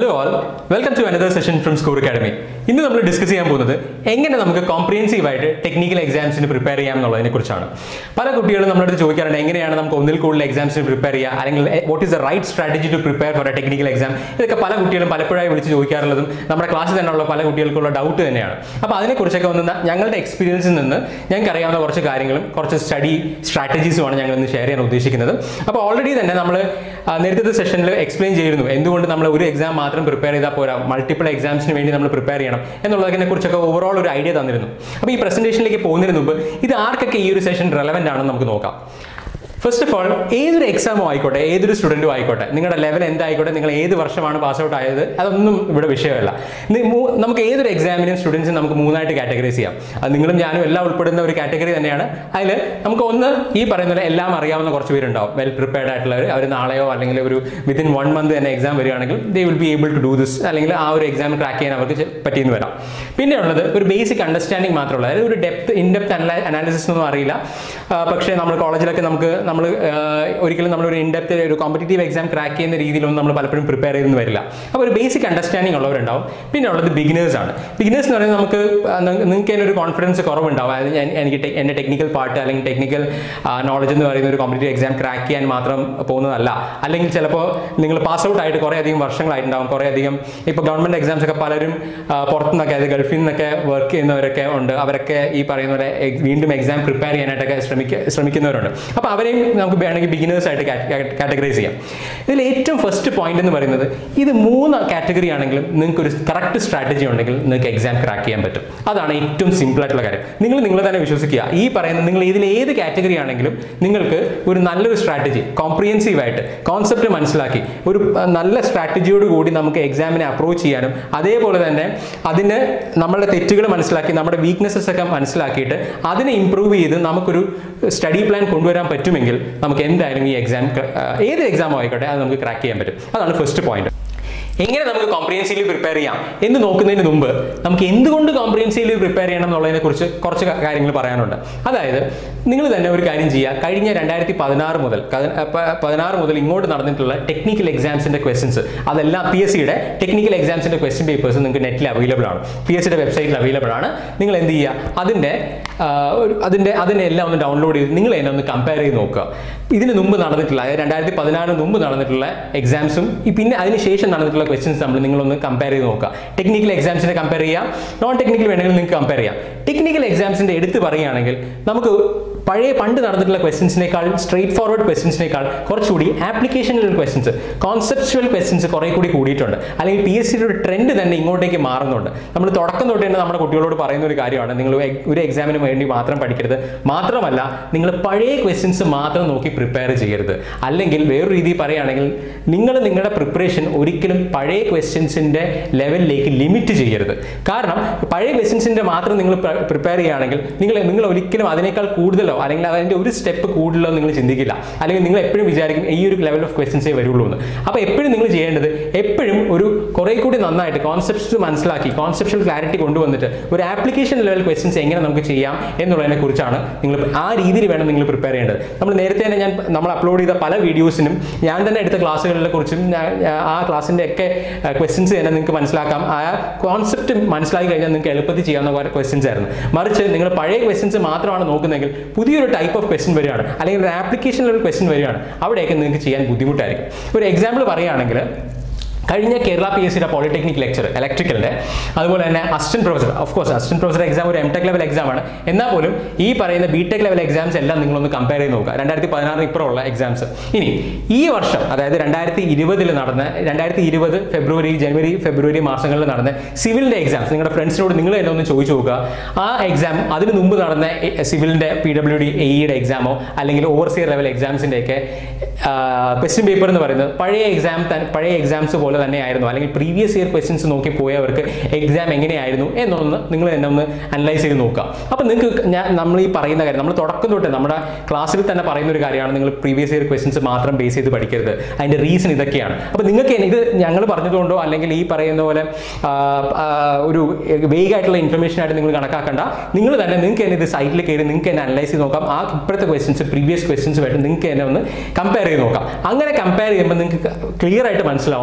hello all welcome to another session from score academy ഇന്ന് നമ്മൾ discuss ചെയ്യാൻ പോകുന്നത് എങ്ങനെ നമുക്ക് കോംപ്രിഹെൻസീവ് ആയിട്ട് ടെക്നിക്കൽ എക്സാംസിന് പ്രിപ്പയർ ചെയ്യാം എന്നുള്ളതിനെ കുറിച്ചാണ് പല കുട്ടികളും നമ്മുടെ അടുത്ത് ചോദിക്കാറുണ്ട് എങ്ങനെയാണ് നമുക്ക് ഒന്നിൽ കൂടുതൽ എക്സാംസിന് പ്രിപ്പയർ ചെയ്യുക അല്ലെങ്കിൽ what is the right strategy to prepare for a technical exam ഇതൊക്കെ പല കുട്ടികളും പലപ്പോഴായി വിളിച്ച് ചോദിക്കാറുള്ളതും നമ്മുടെ ക്ലാസ്സിൽ തന്നെയുള്ള പല കുട്ടികൾക്കുള്ള ഡൗട്ട് തന്നെയാണ് അപ്പോൾ അതിനെക്കുറിച്ചൊക്കെ ഒന്ന് ന- ഞങ്ങളുടെ എക്സ്പീരിയൻസിൽ നിന്ന് ഞങ്ങൾക്ക് അറിയാവുന്ന കുറച്ച് കാര്യങ്ങളും കുറച്ച് സ്റ്റഡി സ്ട്രാറ്റജീസുമാണ് ഞങ്ങൾ ഇന്ന് ഷെയർ ചെയ്യാൻ ഉദ്ദേശിക്കുന്നത് അപ്പോൾ ഓൾറെഡി തന്നെ നമ്മൾ നേരത്തെ സെഷനിൽ എക്സ്പ്ലെയിൻ ചെയ്തിരുന്നു എന്തുകൊണ്ട് നമ്മൾ ഒരു എക്സാം മാത്രം പ്രിപ്പയർ ചെയ്താൽ പോരാ മൾട്ടിപ്പിൾ എക്സാംസിന് വേണ്ടി നമ്മൾ പ്രിപ്പയർ ചെയ്യണം എന്നുള്ളതിനെ കുറിച്ചൊക്കെ ഓവറോൾ ഒരു ഐഡിയ തന്നിരുന്നു അപ്പോൾ ഈ പ്രസന്റേഷനിലേക്ക് പോകുന്നതിന് മുമ്പ് ഇത് ആർക്കൊക്കെ ഈ ഒരു സെഷൻ റെലവെന്റ് ആണെന്ന് നമുക്ക് നോക്കാം ഫസ്റ്റ് ഓഫ് ഓൾ ഏതൊരു എക്സാമോ ആയിക്കോട്ടെ ഏതൊരു സ്റ്റുഡൻറ്റും ആയിക്കോട്ടെ നിങ്ങളുടെ ലെവൽ എന്തായിക്കോട്ടെ നിങ്ങൾ ഏത് വർഷമാണ് പാസ് ഔട്ട് ആയത് അതൊന്നും ഇവിടെ വിഷയമല്ല നി- മൂ- നമുക്ക് ഏതൊരു എക്സാമിനും സ്റ്റുഡൻസിന് നമുക്ക് മൂന്നായിട്ട് കാറ്റഗറൈസ് ചെയ്യാം അത് നിങ്ങളും ഞാനും എല്ലാം ഉൾപ്പെടുന്ന ഒരു കാറ്റഗറി തന്നെയാണ് അതിൽ നമുക്ക് ഒന്ന് ഈ പറയുന്ന പോലെ എല്ലാം അറിയാവുന്ന കുറച്ച് പേരുണ്ടാവും വെൽ പ്രിപ്പയർഡ് ആയിട്ടുള്ളവർ അവർ നാളെയോ അല്ലെങ്കിൽ ഒരു വിത്തിൻ വൺ മന്ത് തന്നെ എക്സാം വരികയാണെങ്കിൽ they will be able to do this അല്ലെങ്കിൽ ആ ഒരു എക്സാം ക്രാക്ക് ചെയ്യാൻ അവർക്ക് ചെ- പറ്റിയെന്ന് വരാം പിന്നെ ഉള്ളത് ഒരു ബേസിക് അണ്ടർസ്റ്റാൻഡിങ് മാത്രമുള്ള അതായത് ഒരു ഡെപ്ത് ഇൻഡെപ്ത് അനാലിസിസ് ഒന്നും അറിയില്ല ആ, പക്ഷേ നമ്മൾ കോളേജിലൊക്കെ നമുക്ക് നമ്മൾ ഒരിക്കലും നമ്മൾ ഒരു ഇൻഡെപ്ത് ഒരു കോമ്പറ്റേറ്റീവ് എക്സാം ക്രാക്ക് ചെയ്യുന്ന രീതിയിലൊന്നും നമ്മൾ പലപ്പോഴും പ്രിപ്പയർ ചെയ്തെന്ന് വരില്ല അപ്പോൾ ഒരു ബേസിക് അണ്ടർസ്റ്റാൻഡിങ് ഉള്ളവരുണ്ടാവും പിന്നെ ഉള്ളത് ബിഗിനേഴ്സ് ആണ് ബിഗിനേഴ്സ് എന്ന് പറയുന്നത് നമുക്ക് നിങ്ങൾക്ക് തന്നെ ഒരു കോൺഫിഡൻസ് കുറവുണ്ടാവും അതായത് ഞാൻ- എനിക്ക് ടെ- എൻ്റെ ടെക്നിക്കൽ പാർട്ട് അല്ലെങ്കിൽ ടെക്നിക്കൽ നോളജ് എന്ന് പറയുന്ന ഒരു കോമ്പറ്റേറ്റീവ് എക്സാം ക്രാക്ക് ചെയ്യാൻ മാത്രം പോകുന്നതല്ല അല്ലെങ്കിൽ ചിലപ്പോൾ നിങ്ങൾ പാസ് ഔട്ട് ആയിട്ട് കുറേ അധികം വർഷങ്ങളായിട്ടുണ്ടാവും കുറേ അധികം ഇപ്പോൾ ഗവൺമെൻറ് എക്സാംസ് ഒക്കെ പലരും ആ, പുറത്തുനിന്നൊക്കെ അതായത് ഗൾഫിൽ നിന്നൊക്കെ വർക്ക് ചെയ്യുന്നവരൊക്കെ ഉണ്ട് അവരൊക്കെ ഈ പറയുന്ന പോലെ എ- വീണ്ടും എക്സാം പ്രിപ്പയർ ചെയ്യാനായിട്ടൊക്കെ ശ്രമിക്ക ശ്രമിക്കുന്നവരുണ്ട് അപ്പോൾ അവരെയും നമുക്ക് വേണമെങ്കിൽ ബിഗിനേഴ്സ് ആയിട്ട് കാറ്റഗറൈസ് ചെയ്യാം ഇതിൽ ഏറ്റവും ഫസ്റ്റ് പോയിന്റ് എന്ന് പറയുന്നത് ഇത് മൂന്ന് കാറ്റഗറി ആണെങ്കിലും നിങ്ങൾക്ക് ഒരു കറക്റ്റ് സ്ട്രാറ്റജി ഉണ്ടെങ്കിൽ നിങ്ങൾക്ക് എക്സാം ക്രാക്ക് ചെയ്യാൻ പറ്റും അതാണ് ഏറ്റവും സിമ്പിൾ ആയിട്ടുള്ള കാര്യം നിങ്ങൾ നിങ്ങൾ തന്നെ വിശ്വസിക്കുക ഈ പറയുന്ന നിങ്ങൾ ഇതിൽ ഏത് കാറ്റഗറി ആണെങ്കിലും നിങ്ങൾക്ക് ഒരു നല്ലൊരു സ്ട്രാറ്റജി കോംപ്രിഹെൻസീവ് ആയിട്ട് കോൺസെപ്റ്റ് മനസ്സിലാക്കി ഒരു ആ, നല്ല സ്ട്രാറ്റജിയോട് കൂടി നമുക്ക് എക്സാമിനെ അപ്രോച്ച് ചെയ്യാനും അതേപോലെ തന്നെ അതിന് നമ്മളുടെ തെറ്റുകൾ മനസ്സിലാക്കി നമ്മുടെ വീക്ക്നെസ്സസ് ഒക്കെ മനസ്സിലാക്കിയിട്ട് അതിനെ ഇമ്പ്രൂവ് ചെയ്ത് നമുക്കൊരു സ്റ്റഡി പ്ലാൻ കൊണ്ടുവരാൻ പറ്റുമെങ്കിൽ നമുക്ക് എന്തായാലും ഈ എക്സാം ഏത് എക്സാം ആയിക്കോട്ടെ അത് നമുക്ക് ക്രാക്ക് ചെയ്യാൻ പറ്റും അതാണ് ഫസ്റ്റ് പോയിന്റ് എങ്ങനെ നമുക്ക് കോംപ്രിഹെൻസീവ്ലി പ്രിപ്പയർ ചെയ്യാം എന്ന് നോക്കുന്നതിന് മുമ്പ് നമുക്ക് എന്തുകൊണ്ട് കോംപ്രിഹെൻസീവ്ലി പ്രിപ്പയർ ചെയ്യണം എന്നുള്ളതിനെ കുറിച്ച് കുറച്ച് ക- കാര്യങ്ങൾ പറയാനുണ്ട് അതായത് നിങ്ങൾ തന്നെ ഒരു കാര്യം ചെയ്യുക കഴിഞ്ഞ രണ്ടായിരത്തി പതിനാറ് മുതൽ കത- പ- പതിനാറ് മുതൽ ഇങ്ങോട്ട് നടന്നിട്ടുള്ള ടെക്നിക്കൽ എക്സാംസിന്റെ ക്വസ്റ്റ്യൻസ് അതെല്ലാം പി എസ് സിയുടെ ടെക്നിക്കൽ എക്സാംസിന്റെ ക്വസ്റ്റ്യൻ പേപ്പേഴ്സ് നിങ്ങൾക്ക് നെറ്റിൽ അവൈലബിൾ ആണ് പി എസ് സിയുടെ വെബ്സൈറ്റിൽ അവൈലബിൾ ആണ് നിങ്ങൾ എന്ത് ചെയ്യുക അതിന്റെ ആ, ഒരു അതിന്റെ അതിനെ എല്ലാം ഒന്ന് ഡൗൺലോഡ് ചെയ്ത് നിങ്ങൾ തന്നെ ഒന്ന് കമ്പയർ ചെയ്ത് നോക്കുക ഇതിന് മുമ്പ് നടന്നിട്ടുള്ള അതായത് രണ്ടായിരത്തി പതിനാറിന് മുമ്പ് നടന്നിട്ടുള്ള എക്സാംസും ഈ പിന്നെ അതിന് ശേഷം നടന്നിട്ടുള്ള ക്വസ്റ്റ്യൻസ് നമ്മൾ നിങ്ങളൊന്ന് കമ്പയർ ചെയ്ത് നോക്കുക ടെക്നിക്കൽ എക്സാംസിനെ കമ്പയർ ചെയ്യാം നോൺ ടെക്നിക്കൽ വേണമെങ്കിൽ നിങ്ങൾക്ക് കമ്പയർ ചെയ്യാം ടെക്നിക്കൽ എക്സാംസിന്റെ എടുത്ത് പറയുകയാണെങ്കിൽ നമുക്ക് പഴയ പണ്ട് നടന്നിട്ടുള്ള ക്വസ്റ്റ്യൻസിനേക്കാൾ സ്ട്രേറ്റ് ഫോർവേഡ് ക്വസ്റ്റ്യൻസിനേക്കാൾ കുറച്ചുകൂടി ആപ്ലിക്കേഷനിലുള്ള ക്വസ്റ്റ്യൻസ് കോൺസെപ്ച്വൽ ക്വസ്റ്റ്യൻസ് കുറെ കൂടി കൂടിയിട്ടുണ്ട് അല്ലെങ്കിൽ പി എസ് സിയുടെ ഒരു ട്രെൻഡ് തന്നെ ഇങ്ങോട്ടേക്ക് മാറുന്നുണ്ട് നമ്മൾ തുടക്കം തൊട്ട് തന്നെ നമ്മുടെ കുട്ടികളോട് പറയുന്ന ഒരു കാര്യമാണ് നിങ്ങൾ ഒരു എക്സാമിന് വേണ്ടി മാത്രം പഠിക്കരുത് മാത്രമല്ല നിങ്ങൾ പഴയ ക്വസ്റ്റ്യൻസ് മാത്രം നോക്കി പ്രിപ്പയർ ചെയ്യരുത് അല്ലെങ്കിൽ വേറൊരു രീതിയിൽ പറയുകയാണെങ്കിൽ നിങ്ങൾ നിങ്ങളുടെ പ്രിപ്പറേഷൻ ഒരിക്കലും പഴയ ക്വസ്റ്റ്യൻസിന്റെ ലെവലിലേക്ക് ലിമിറ്റ് ചെയ്യരുത് കാരണം പഴയ ക്വസ്റ്റ്യൻസിന്റെ മാത്രം നിങ്ങൾ പ്രിപ്പയർ ചെയ്യുകയാണെങ്കിൽ നിങ്ങൾ നിങ്ങൾ ഒരിക്കലും അതിനേക്കാൾ കൂടുതലോ അല്ലെങ്കിൽ അതിന്റെ ഒരു സ്റ്റെപ്പ് കൂടുതലോ നിങ്ങൾ ചിന്തിക്കില്ല അല്ലെങ്കിൽ നിങ്ങൾ എപ്പോഴും വിചാരിക്കും ഈ ഒരു ലെവൽ ഓഫ് ക്വസ്റ്റ്യൻസേ വരുള്ളൂ എന്ന് അപ്പോൾ എപ്പോഴും നിങ്ങൾ ചെയ്യേണ്ടത് എപ്പോഴും ഒരു കുറെ കൂടി നന്നായിട്ട് കോൺസെപ്റ്റ്സ് മനസ്സിലാക്കി കോൺസെപ്ഷ്യൽ ക്ലാരിറ്റി കൊണ്ടുവന്നിട്ട് ഒരു ആപ്ലിക്കേഷൻ ലെവൽ ക്വസ്റ്റ്യൻസ് എങ്ങനെ നമുക്ക് ചെയ്യാം എന്നുള്ളതിനെ കുറിച്ചാണ് നിങ്ങൾ ആ രീതിയിൽ വേണം നിങ്ങൾ പ്രിപ്പയർ ചെയ്യേണ്ടത് നമ്മൾ നേരത്തെ തന്നെ ഞാൻ നമ്മൾ അപ്ലോഡ് ചെയ്ത പല വീഡിയോസിനും ഞാൻ തന്നെ എടുത്ത ക്ലാസ്സുകളെ കുറിച്ചും ഞാൻ- ഞാൻ ആ ക്ലാസ്സിന്റെ ഒക്കെ ക്വസ്റ്റ്യൻസ് തന്നെ നിങ്ങൾക്ക് മനസ്സിലാക്കാം ആ കോൺസെപ്റ്റ് മനസ്സിലാക്കി കഴിഞ്ഞാൽ നിങ്ങൾക്ക് എളുപ്പത്തിൽ ചെയ്യാവുന്ന ക്വസ്റ്റ്യൻസ് ആയിരുന്നു മറിച്ച് നിങ്ങൾ പഴയ ക്വസ്റ്റ്യൻസ് മാത്രമാണ് നോക്കുന്നതെങ്കിൽ പുതിയൊരു ടൈപ്പ് ഓഫ് ക്വസ്റ്റ്യൻ വരികയാണ് അല്ലെങ്കിൽ ഒരു ആപ്ലിക്കേഷൻ ലെവൽ ക്വസ്റ്റ്യൻ വരികയാണ് അവിടെയൊക്കെ നിങ്ങൾക്ക് ചെയ്യാൻ ബുദ്ധിമുട്ടായിരിക്കും ഒരു എക്സാമ്പിൾ പറയുകയാണെങ്കിൽ കഴിഞ്ഞ കേരള പി എസ് സിയുടെ പോളിടെക്നിക് ലെക്ചർ ഇലക്ട്രിക്കലിന്റെ അതുപോലെ തന്നെ assistant professor of course assistant professor exam ഒരു എം ടെക് ലെവൽ എക്സാം ആണ് എന്നാൽ പോലും ഈ പറയുന്ന ബി ടെക് ലെവൽ എക്സാംസ് എല്ലാം നിങ്ങളൊന്ന് കമ്പയർ ചെയ്ത് നോക്കുക രണ്ടായിരത്തി പതിനാറിന് ഇപ്പുറമുള്ള എക്സാംസ് ഇനി ഈ വർഷം അതായത് രണ്ടായിരത്തി ഇരുപതിൽ നടന്ന രണ്ടായിരത്തി ഇരുപത് ഫെബ്രുവരി ജനുവരി ഫെബ്രുവരി മാസങ്ങളിൽ നടന്ന സിവിലിന്റെ എക്സാംസ് നിങ്ങളുടെ ഫ്രണ്ട്സിനോട് നിങ്ങൾ തന്നെ ഒന്ന് ചോദിച്ചു നോക്കുക ആ എക്സാം അതിന് മുമ്പ് നടന്ന സിവിലിന്റെ പി ഡബ്ല്യു ഡി എയുടെ എക്സാമോ അല്ലെങ്കിൽ ഓവർസിയർ ലെവൽ എക്സാംസിന്റെ ഒക്കെ ക്വസ്റ്റ്യൻ പേപ്പർ എന്ന് പറയുന്നത് പഴയ എക്സാം പഴയ എക്സാംസ് പോലെ തന്നെയായിരുന്നു അല്ലെങ്കിൽ പ്രീവിയസ് ഇയർ ക്വസ്റ്റ്യൻസ് നോക്കി പോയവർക്ക് എക്സാം എങ്ങനെയായിരുന്നു എന്നൊന്ന് നിങ്ങൾ തന്നെ ഒന്ന് അനലൈസ് ചെയ്ത് നോക്കുക അപ്പോൾ നിങ്ങൾക്ക് ഞാൻ നമ്മൾ ഈ പറയുന്ന കാര്യം നമ്മൾ തുടക്കം തൊട്ട് നമ്മുടെ ക്ലാസ്സിൽ തന്നെ പറയുന്ന ഒരു കാര്യമാണ് നിങ്ങൾ പ്രീവിയസ് ഇയർ ക്വസ്റ്റ്യൻസ് മാത്രം ബേസ് ചെയ്ത് പഠിക്കരുത് അതിന്റെ റീസൺ ഇതൊക്കെയാണ് അപ്പോൾ നിങ്ങൾക്ക് ഇത് ഞങ്ങൾ പറഞ്ഞതുകൊണ്ടോ അല്ലെങ്കിൽ ഈ പറയുന്ന പോലെ ആ, ആ, ഒരു വേഗ് ആയിട്ടുള്ള ഇൻഫർമേഷൻ ആയിട്ട് നിങ്ങൾ കണക്കാക്കണ്ട നിങ്ങൾ തന്നെ നിങ്ങൾക്ക് തന്നെ ഇത് സൈറ്റിൽ കയറി നിങ്ങൾക്ക് തന്നെ അനലൈസ് ചെയ്ത് നോക്കാം ആ ഇപ്പോഴത്തെ ക്വസ്റ്റ്യൻസ് പ്രീവിയസ് ക്വസ്റ്റ്യൻസുമായിട്ട് നിങ്ങൾക്ക് തന്നെ ഒന്ന് കമ്പയർ ചെയ്ത് നോക്കാം അങ്ങനെ കമ്പയർ ചെയ്യുമ്പോൾ നിങ്ങൾക്ക് ക്ലിയർ ആയിട്ട് മനസ്സിലാവും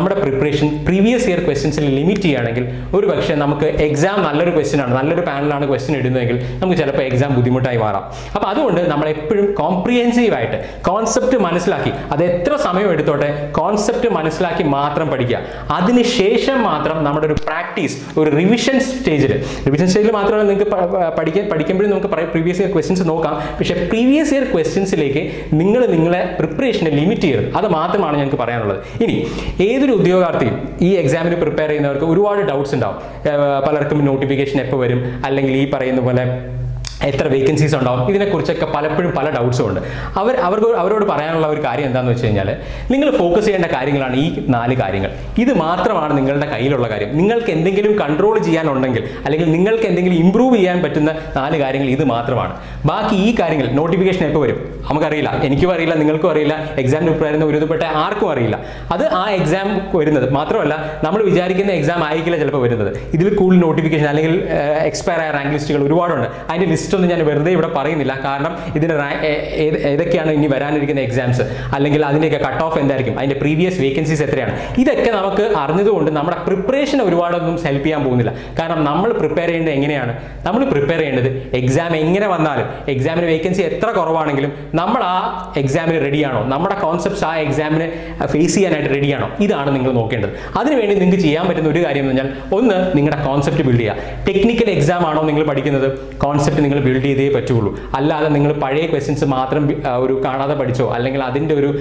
നമ്മുടെ പ്രിപ്പറേഷൻ പ്രീവിയസ് ഇയർ ക്വസ്റ്റ്യൻസിൽ ലിമിറ്റ് ചെയ്യുകയാണെങ്കിൽ ഒരു പക്ഷേ നമുക്ക് എക്സാം നല്ലൊരു ക്വസ്റ്റ്യൻ ആണ് നല്ലൊരു പാനലാണ് ക്വസ്റ്റ്യൻ ഇടുന്നതെങ്കിൽ നമുക്ക് ചിലപ്പോൾ എക്സാം ബുദ്ധിമുട്ടായി മാറാം അപ്പോൾ അതുകൊണ്ട് നമ്മൾ എപ്പോഴും കോംപ്രിഹെൻസീവ് ആയിട്ട് കോൺസെപ്റ്റ് മനസ്സിലാക്കി അത് എത്ര സമയം എടുത്തോട്ടെ കോൺസെപ്റ്റ് മനസ്സിലാക്കി മാത്രം പഠിക്കുക അതിനുശേഷം മാത്രം നമ്മുടെ ഒരു പ്രാക്ടീസ് ഒരു റിവിഷൻ സ്റ്റേജിൽ റിവിഷൻ സ്റ്റേജിൽ മാത്രമല്ല നിങ്ങൾക്ക് പ- പ- പഠിക്കാൻ പഠിക്കുമ്പോഴും നമുക്ക് പ്രീവിയസ് ഇയർ ക്വസ്റ്റ്യൻസ് നോക്കാം പക്ഷേ പ്രീവിയസ് ഇയർ ക്വസ്റ്റ്യൻസിലേക്ക് നിങ്ങൾ നിങ്ങളെ പ്രിപ്പറേഷനെ ലിമിറ്റ് ചെയ്യരുത് അത് മാത്രമാണ് ഞങ്ങൾക്ക് പറയാനുള്ളത് ഇനി ഏതൊരു ഉദ്യോഗാർത്ഥിയും ഈ എക്സാമിന് പ്രിപ്പയർ ചെയ്യുന്നവർക്ക് ഒരുപാട് ഡൗട്ട്സ് ഉണ്ടാവും ഏർ പലർക്കും നോട്ടിഫിക്കേഷൻ എപ്പോൾ വരും അല്ലെങ്കിൽ ഈ പറയുന്ന പോലെ എത്ര വേക്കൻസീസ് ഉണ്ടാവും ഇതിനെക്കുറിച്ചൊക്കെ പലപ്പോഴും പല ഡൗട്ട്സും ഉണ്ട് അവർ അവർക്ക് അവരോട് പറയാനുള്ള ഒരു കാര്യം എന്താണെന്ന് വെച്ച് കഴിഞ്ഞാൽ നിങ്ങൾ ഫോക്കസ് ചെയ്യേണ്ട കാര്യങ്ങളാണ് ഈ നാല് കാര്യങ്ങൾ ഇത് മാത്രമാണ് നിങ്ങളുടെ കയ്യിലുള്ള കാര്യം നിങ്ങൾക്ക് എന്തെങ്കിലും കൺട്രോൾ ചെയ്യാനുണ്ടെങ്കിൽ അല്ലെങ്കിൽ നിങ്ങൾക്ക് എന്തെങ്കിലും ഇമ്പ്രൂവ് ചെയ്യാൻ പറ്റുന്ന നാല് കാര്യങ്ങൾ ഇത് മാത്രമാണ് ബാക്കി ഈ കാര്യങ്ങൾ നോട്ടിഫിക്കേഷൻ എപ്പോൾ വരും നമുക്കറിയില്ല എനിക്കും അറിയില്ല നിങ്ങൾക്കും അറിയില്ല എക്സാം പ്രിപ്പയർ ചെയ്യുന്ന ഒരുപ്പെട്ട ആർക്കും അറിയില്ല അത് ആ എക്സാം വരുന്നത് മാത്രമല്ല നമ്മൾ വിചാരിക്കുന്ന എക്സാം ആയിരിക്കില്ല ചിലപ്പോൾ വരുന്നത് ഇതിൽ കൂടുതൽ നോട്ടിഫിക്കേഷൻ അല്ലെങ്കിൽ എക്സ്പയർ ആയ റാങ്ക് ലിസ്റ്റുകൾ ഒരുപാടുണ്ട് അതിൻ്റെ ലിസ്റ്റ് ഒന്നും ഞാൻ വെറുതെ ഇവിടെ പറയുന്നില്ല കാരണം ഇതിന് റാ- ഏ- ഏത് ഏതൊക്കെയാണ് ഇനി വരാനിരിക്കുന്ന എക്സാംസ് അല്ലെങ്കിൽ അതിൻ്റെയൊക്കെ കട്ട് ഓഫ് എന്തായിരിക്കും അതിൻ്റെ പ്രീവിയസ് വേക്കൻസീസ് എത്രയാണ് ഇതൊക്കെ നമുക്ക് അറിഞ്ഞതുകൊണ്ട് നമ്മുടെ പ്രിപ്പറേഷൻ ഒരുപാടൊന്നും ഹെൽപ്പ് ചെയ്യാൻ പോകുന്നില്ല കാരണം നമ്മൾ പ്രിപ്പയർ ചെയ്യേണ്ടത് എങ്ങനെയാണ് നമ്മൾ പ്രിപ്പയർ ചെയ്യേണ്ടത് എക്സാം എങ്ങനെ വന്നാലും എക്സാമിന് വേക്കൻസി എത്ര കുറവാണെങ്കിലും നമ്മൾ ആ എക്സാമിന് റെഡിയാണോ നമ്മുടെ കോൺസെപ്റ്റ്സ് ആ എക്സാമിന് ഫേസ് ചെയ്യാനായിട്ട് റെഡിയാണോ ഇതാണ് നിങ്ങൾ നോക്കേണ്ടത് അതിനുവേണ്ടി നിങ്ങൾക്ക് ചെയ്യാൻ പറ്റുന്ന ഒരു കാര്യം എന്ന് പറഞ്ഞാൽ ഒന്ന് നിങ്ങളുടെ കോൺസെപ്റ്റ് ബിൽഡ് ചെയ്യുക ടെക്നിക്കൽ എക്സാം ആണോ നിങ്ങൾ പഠിക്കുന്നത് കോൺസെപ്റ്റ് നിങ്ങൾ ബിൽഡ് ചെയ്തേ പറ്റുള്ളൂ അല്ലാതെ നിങ്ങൾ പഴയ ക്വസ്റ്റ്യൻസ് മാത്രം ബി- ആ, ഒരു കാണാതെ പഠിച്ചോ അല്ലെങ്കിൽ അതിൻ്റെ ഒരു